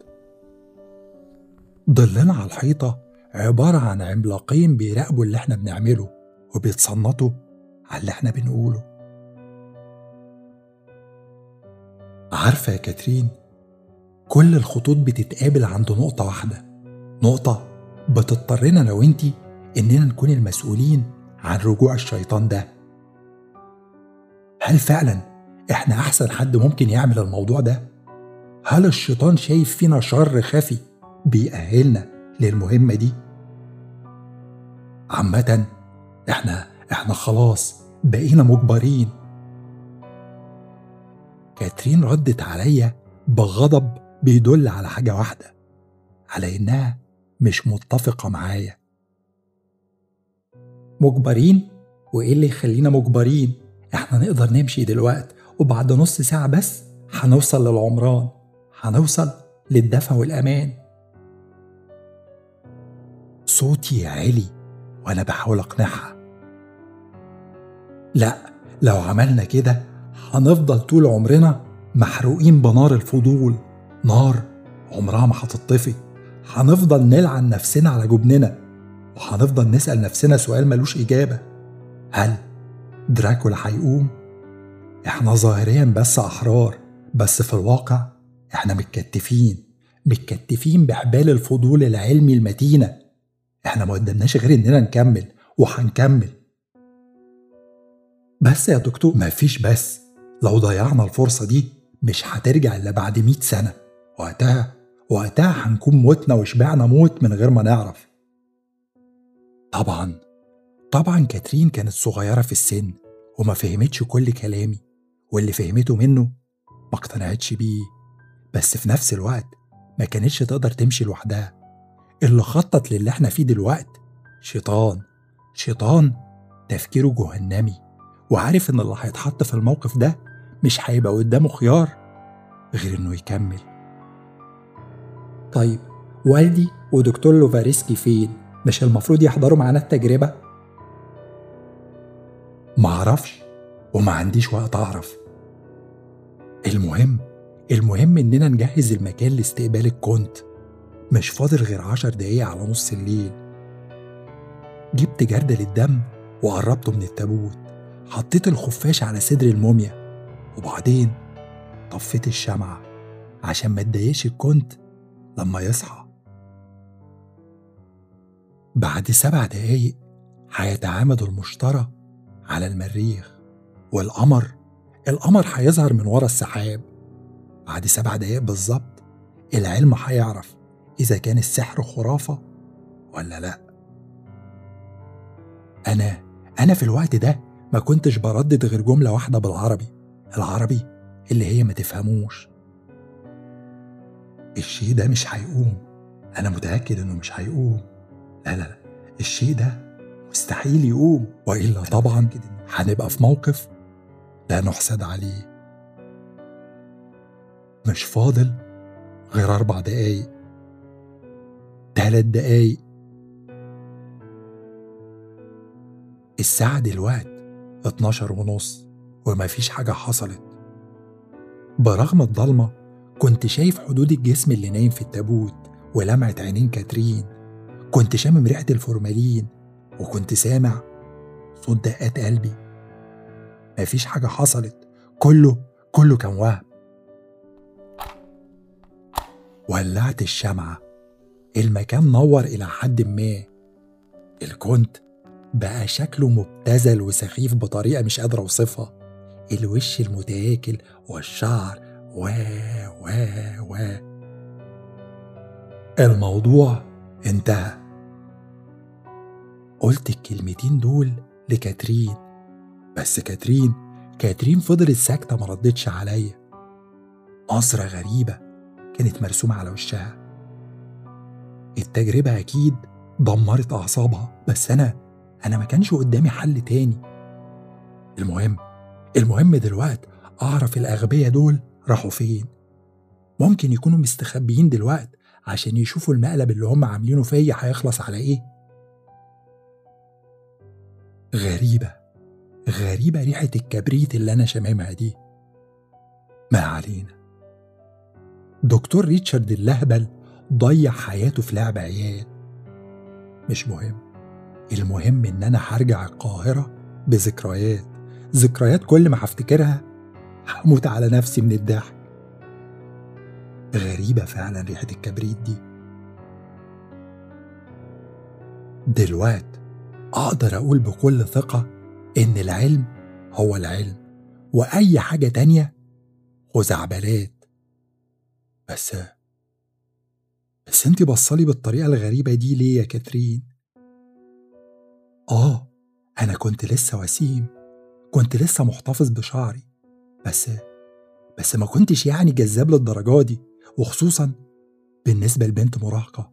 ضلنا على الحيطة عبارة عن عملاقين بيراقبوا اللي احنا بنعمله وبيتصنطوا على اللي احنا بنقوله عارفة يا كاترين كل الخطوط بتتقابل عند نقطة واحدة نقطة بتضطرنا أنا وإنتي إننا نكون المسؤولين عن رجوع الشيطان ده هل فعلا إحنا أحسن حد ممكن يعمل الموضوع ده؟ هل الشيطان شايف فينا شر خفي بيأهلنا للمهمة دي؟ عامة إحنا إحنا خلاص بقينا مجبرين كاترين ردت عليا بغضب بيدل على حاجة واحدة على إنها مش متفقة معايا مجبرين؟ وإيه اللي يخلينا مجبرين؟ إحنا نقدر نمشي دلوقت وبعد نص ساعة بس هنوصل للعمران هنوصل للدفى والأمان صوتي عالي وأنا بحاول أقنعها لا لو عملنا كده هنفضل طول عمرنا محروقين بنار الفضول نار عمرها ما هتطفي هنفضل نلعن نفسنا على جبننا وهنفضل نسأل نفسنا سؤال ملوش إجابة هل دراكولا هيقوم؟ احنا ظاهريا بس أحرار بس في الواقع احنا متكتفين متكتفين بحبال الفضول العلمي المتينة احنا ما قدمناش غير اننا نكمل وهنكمل بس يا دكتور مفيش بس لو ضيعنا الفرصة دي مش هترجع إلا بعد مئة سنة وقتها وقتها هنكون متنا وشبعنا موت من غير ما نعرف طبعا طبعا كاترين كانت صغيرة في السن وما فهمتش كل كلامي واللي فهمته منه ما اقتنعتش بيه بس في نفس الوقت ما كانتش تقدر تمشي لوحدها اللي خطط للي احنا فيه دلوقت شيطان شيطان تفكيره جهنمي وعارف ان اللي هيتحط في الموقف ده مش هيبقى قدامه خيار غير انه يكمل طيب والدي ودكتور لوفاريسكي فين مش المفروض يحضروا معانا التجربة؟ معرفش وما عنديش وقت أعرف المهم المهم إننا نجهز المكان لاستقبال الكونت مش فاضل غير عشر دقايق على نص الليل جبت جردل الدم وقربته من التابوت حطيت الخفاش على صدر الموميا وبعدين طفيت الشمعة عشان ما تضايقش الكونت لما يصحى بعد سبع دقايق هيتعامد المشترى على المريخ والقمر القمر هيظهر من ورا السحاب بعد سبع دقايق بالظبط العلم هيعرف إذا كان السحر خرافة ولا لأ أنا أنا في الوقت ده ما كنتش بردد غير جملة واحدة بالعربي العربي اللي هي ما تفهموش الشيء ده مش هيقوم أنا متأكد إنه مش هيقوم لا لا لا الشيء ده مستحيل يقوم وإلا طبعا هنبقى في موقف لا نحسد عليه مش فاضل غير أربع دقايق تلات دقايق الساعة دلوقت 12 ونص ومفيش حاجة حصلت برغم الضلمة كنت شايف حدود الجسم اللي نايم في التابوت ولمعة عينين كاترين كنت شامم ريحة الفورمالين وكنت سامع صوت دقات قلبي مفيش حاجة حصلت كله كله كان وهم ولعت الشمعة المكان نور إلى حد ما الكونت بقى شكله مبتذل وسخيف بطريقة مش قادر أوصفها الوش المتاكل والشعر و و و الموضوع انتهى قلت الكلمتين دول لكاترين بس كاترين كاترين فضلت ساكتة ما ردتش عليا نظرة غريبة كانت مرسومة على وشها التجربة أكيد دمرت أعصابها بس أنا أنا ما كانش قدامي حل تاني المهم المهم دلوقت أعرف الأغبياء دول راحوا فين ممكن يكونوا مستخبيين دلوقت عشان يشوفوا المقلب اللي هم عاملينه فيا هيخلص على إيه غريبة غريبة ريحة الكبريت اللي أنا شاممها دي ما علينا دكتور ريتشارد اللهبل ضيع حياته في لعب عيال مش مهم المهم إن أنا هرجع القاهرة بذكريات ذكريات كل ما هفتكرها هموت على نفسي من الضحك غريبة فعلا ريحة الكبريت دي دلوقت أقدر أقول بكل ثقة إن العلم هو العلم وأي حاجة تانية خزعبلات بس بس انت بصلي بالطريقة الغريبة دي ليه يا كاترين؟ آه أنا كنت لسه وسيم كنت لسه محتفظ بشعري بس بس ما كنتش يعني جذاب للدرجة دي وخصوصا بالنسبة لبنت مراهقة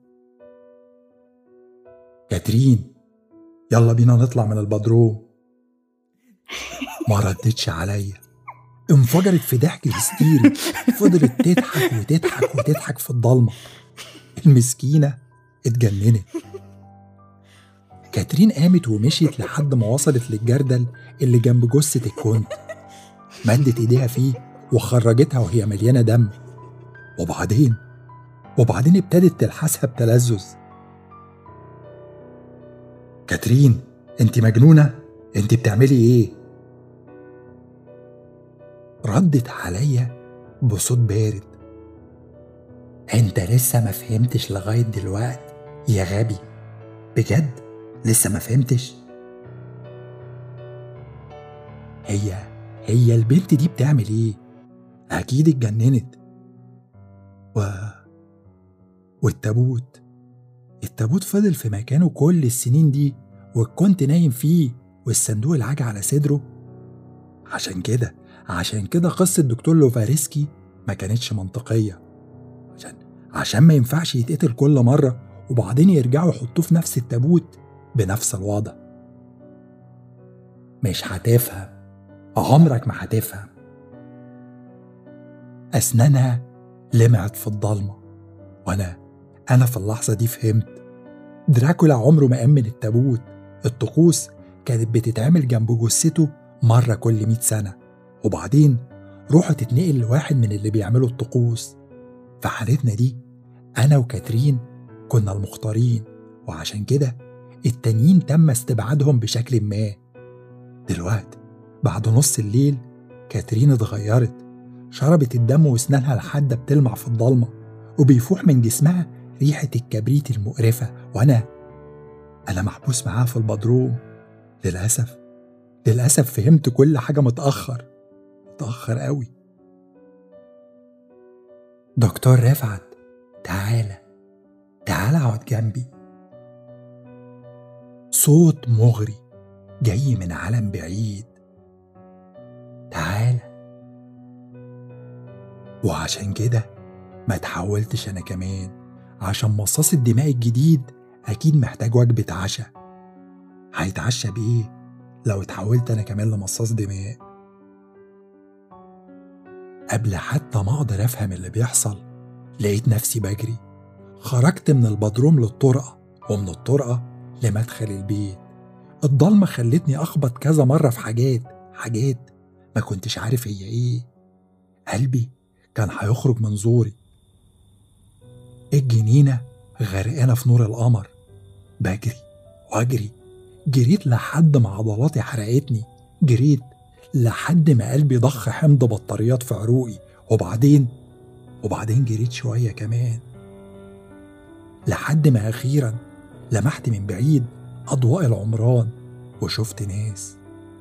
كاترين يلا بينا نطلع من البدروم ما ردتش عليا انفجرت في ضحك هستيري فضلت تضحك وتضحك وتضحك في الضلمة المسكينة اتجننت كاترين قامت ومشيت لحد ما وصلت للجردل اللي جنب جثة الكونت مدت ايديها فيه وخرجتها وهي مليانة دم وبعدين وبعدين ابتدت تلحسها بتلذذ كاترين انت مجنونة انت بتعملي ايه ردت عليا بصوت بارد انت لسه ما فهمتش لغاية دلوقتي يا غبي بجد لسه ما فهمتش هي هي البنت دي بتعمل ايه اكيد اتجننت و والتابوت التابوت فضل في مكانه كل السنين دي وكنت نايم فيه والصندوق العاج على صدره عشان كده عشان كده قصة دكتور لوفاريسكي ما كانتش منطقية عشان عشان ما ينفعش يتقتل كل مرة وبعدين يرجعوا يحطوه في نفس التابوت بنفس الوضع مش هتفهم عمرك ما هتفهم أسنانها لمعت في الضلمة وأنا أنا في اللحظة دي فهمت دراكولا عمره ما أمن التابوت الطقوس كانت بتتعمل جنب جثته مرة كل مئة سنة وبعدين روحه تتنقل لواحد من اللي بيعملوا الطقوس في حالتنا دي أنا وكاترين كنا المختارين وعشان كده التانيين تم استبعادهم بشكل ما دلوقتي بعد نص الليل كاترين اتغيرت شربت الدم واسنانها لحد بتلمع في الضلمة وبيفوح من جسمها ريحة الكبريت المقرفة وأنا أنا محبوس معاها في البدروم للأسف للأسف فهمت كل حاجة متأخر متأخر قوي دكتور رفعت تعالى تعالى اقعد جنبي صوت مغري جاي من عالم بعيد تعالى وعشان كده ما تحولتش انا كمان عشان مصاص الدماء الجديد اكيد محتاج وجبة عشاء هيتعشى بايه لو اتحولت انا كمان لمصاص دماء قبل حتى ما اقدر افهم اللي بيحصل لقيت نفسي بجري خرجت من البدروم للطرقة ومن الطرقة لمدخل البيت الضلمة خلتني أخبط كذا مرة في حاجات حاجات ما كنتش عارف هي إيه قلبي كان هيخرج من زوري الجنينة غرقانة في نور القمر بجري وأجري جريت لحد ما عضلاتي حرقتني جريت لحد ما قلبي ضخ حمض بطاريات في عروقي وبعدين وبعدين جريت شوية كمان لحد ما أخيرا لمحت من بعيد أضواء العمران وشفت ناس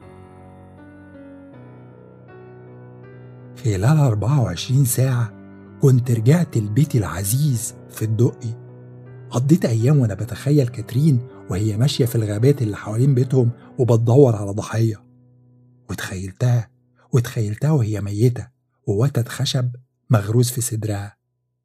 خلال 24 ساعة كنت رجعت لبيتي العزيز في الدقي قضيت أيام وأنا بتخيل كاترين وهي ماشية في الغابات اللي حوالين بيتهم وبتدور على ضحية وتخيلتها وتخيلتها وهي ميتة ووتد خشب مغروز في صدرها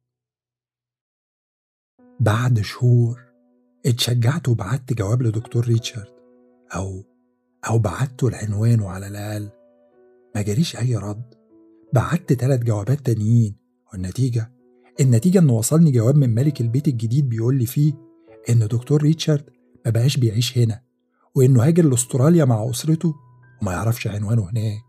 بعد شهور اتشجعت وبعت جواب لدكتور ريتشارد أو أو بعته العنوان وعلى الأقل ما جاليش أي رد بعت تلات جوابات تانيين والنتيجة النتيجة إن وصلني جواب من ملك البيت الجديد بيقول لي فيه إن دكتور ريتشارد ما بقاش بيعيش هنا وإنه هاجر لأستراليا مع أسرته وما يعرفش عنوانه هناك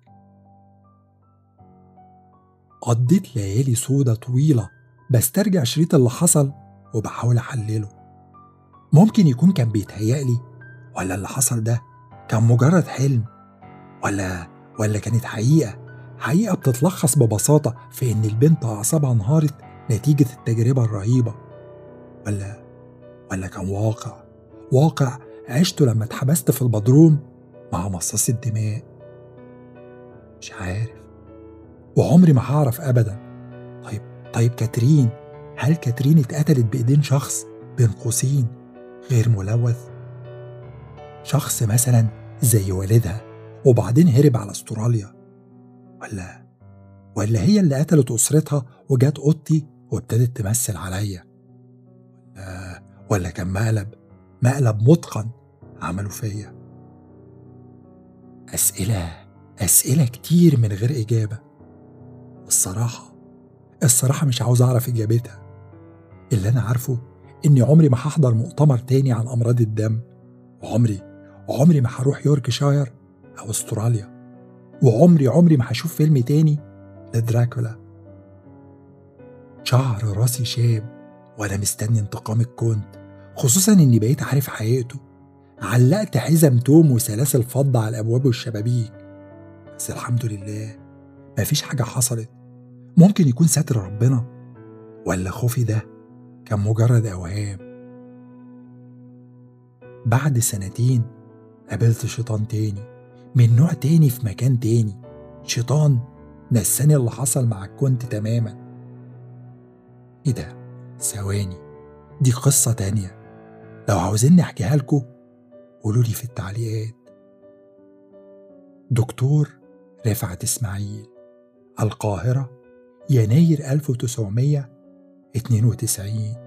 قضيت ليالي سودة طويلة بسترجع شريط اللي حصل وبحاول أحلله ممكن يكون كان بيتهيألي ولا اللي حصل ده كان مجرد حلم ولا ولا كانت حقيقة حقيقة بتتلخص ببساطة في إن البنت أعصابها انهارت نتيجة التجربة الرهيبة ولا ولا كان واقع واقع عشته لما اتحبست في البدروم مع مصاص الدماء مش عارف وعمري ما هعرف أبدا طيب طيب كاترين هل كاترين اتقتلت بإيدين شخص بين قوسين غير ملوث شخص مثلا زي والدها وبعدين هرب على استراليا ولا ولا هي اللي قتلت أسرتها وجات أوضتي وابتدت تمثل عليا ولا, ولا كان مقلب مقلب متقن عملوا فيا أسئلة أسئلة كتير من غير إجابة الصراحة الصراحة مش عاوز أعرف إجابتها اللي أنا عارفه إني عمري ما هحضر مؤتمر تاني عن أمراض الدم وعمري عمري ما هروح يوركشاير أو أستراليا وعمري عمري ما هشوف فيلم تاني لدراكولا شعر راسي شاب وأنا مستني انتقام الكونت خصوصا إني بقيت عارف حقيقته علقت حزم توم وسلاسل فضة على الأبواب والشبابيك بس الحمد لله مفيش حاجة حصلت ممكن يكون ستر ربنا ولا خوفي ده كان مجرد أوهام بعد سنتين قابلت شيطان تاني من نوع تاني في مكان تاني شيطان نساني اللي حصل مع الكونت تماما ايه ده ثواني دي قصة تانية لو عاوزيني احكيها لكم قولوا لي في التعليقات دكتور رفعت اسماعيل القاهرة يناير 1992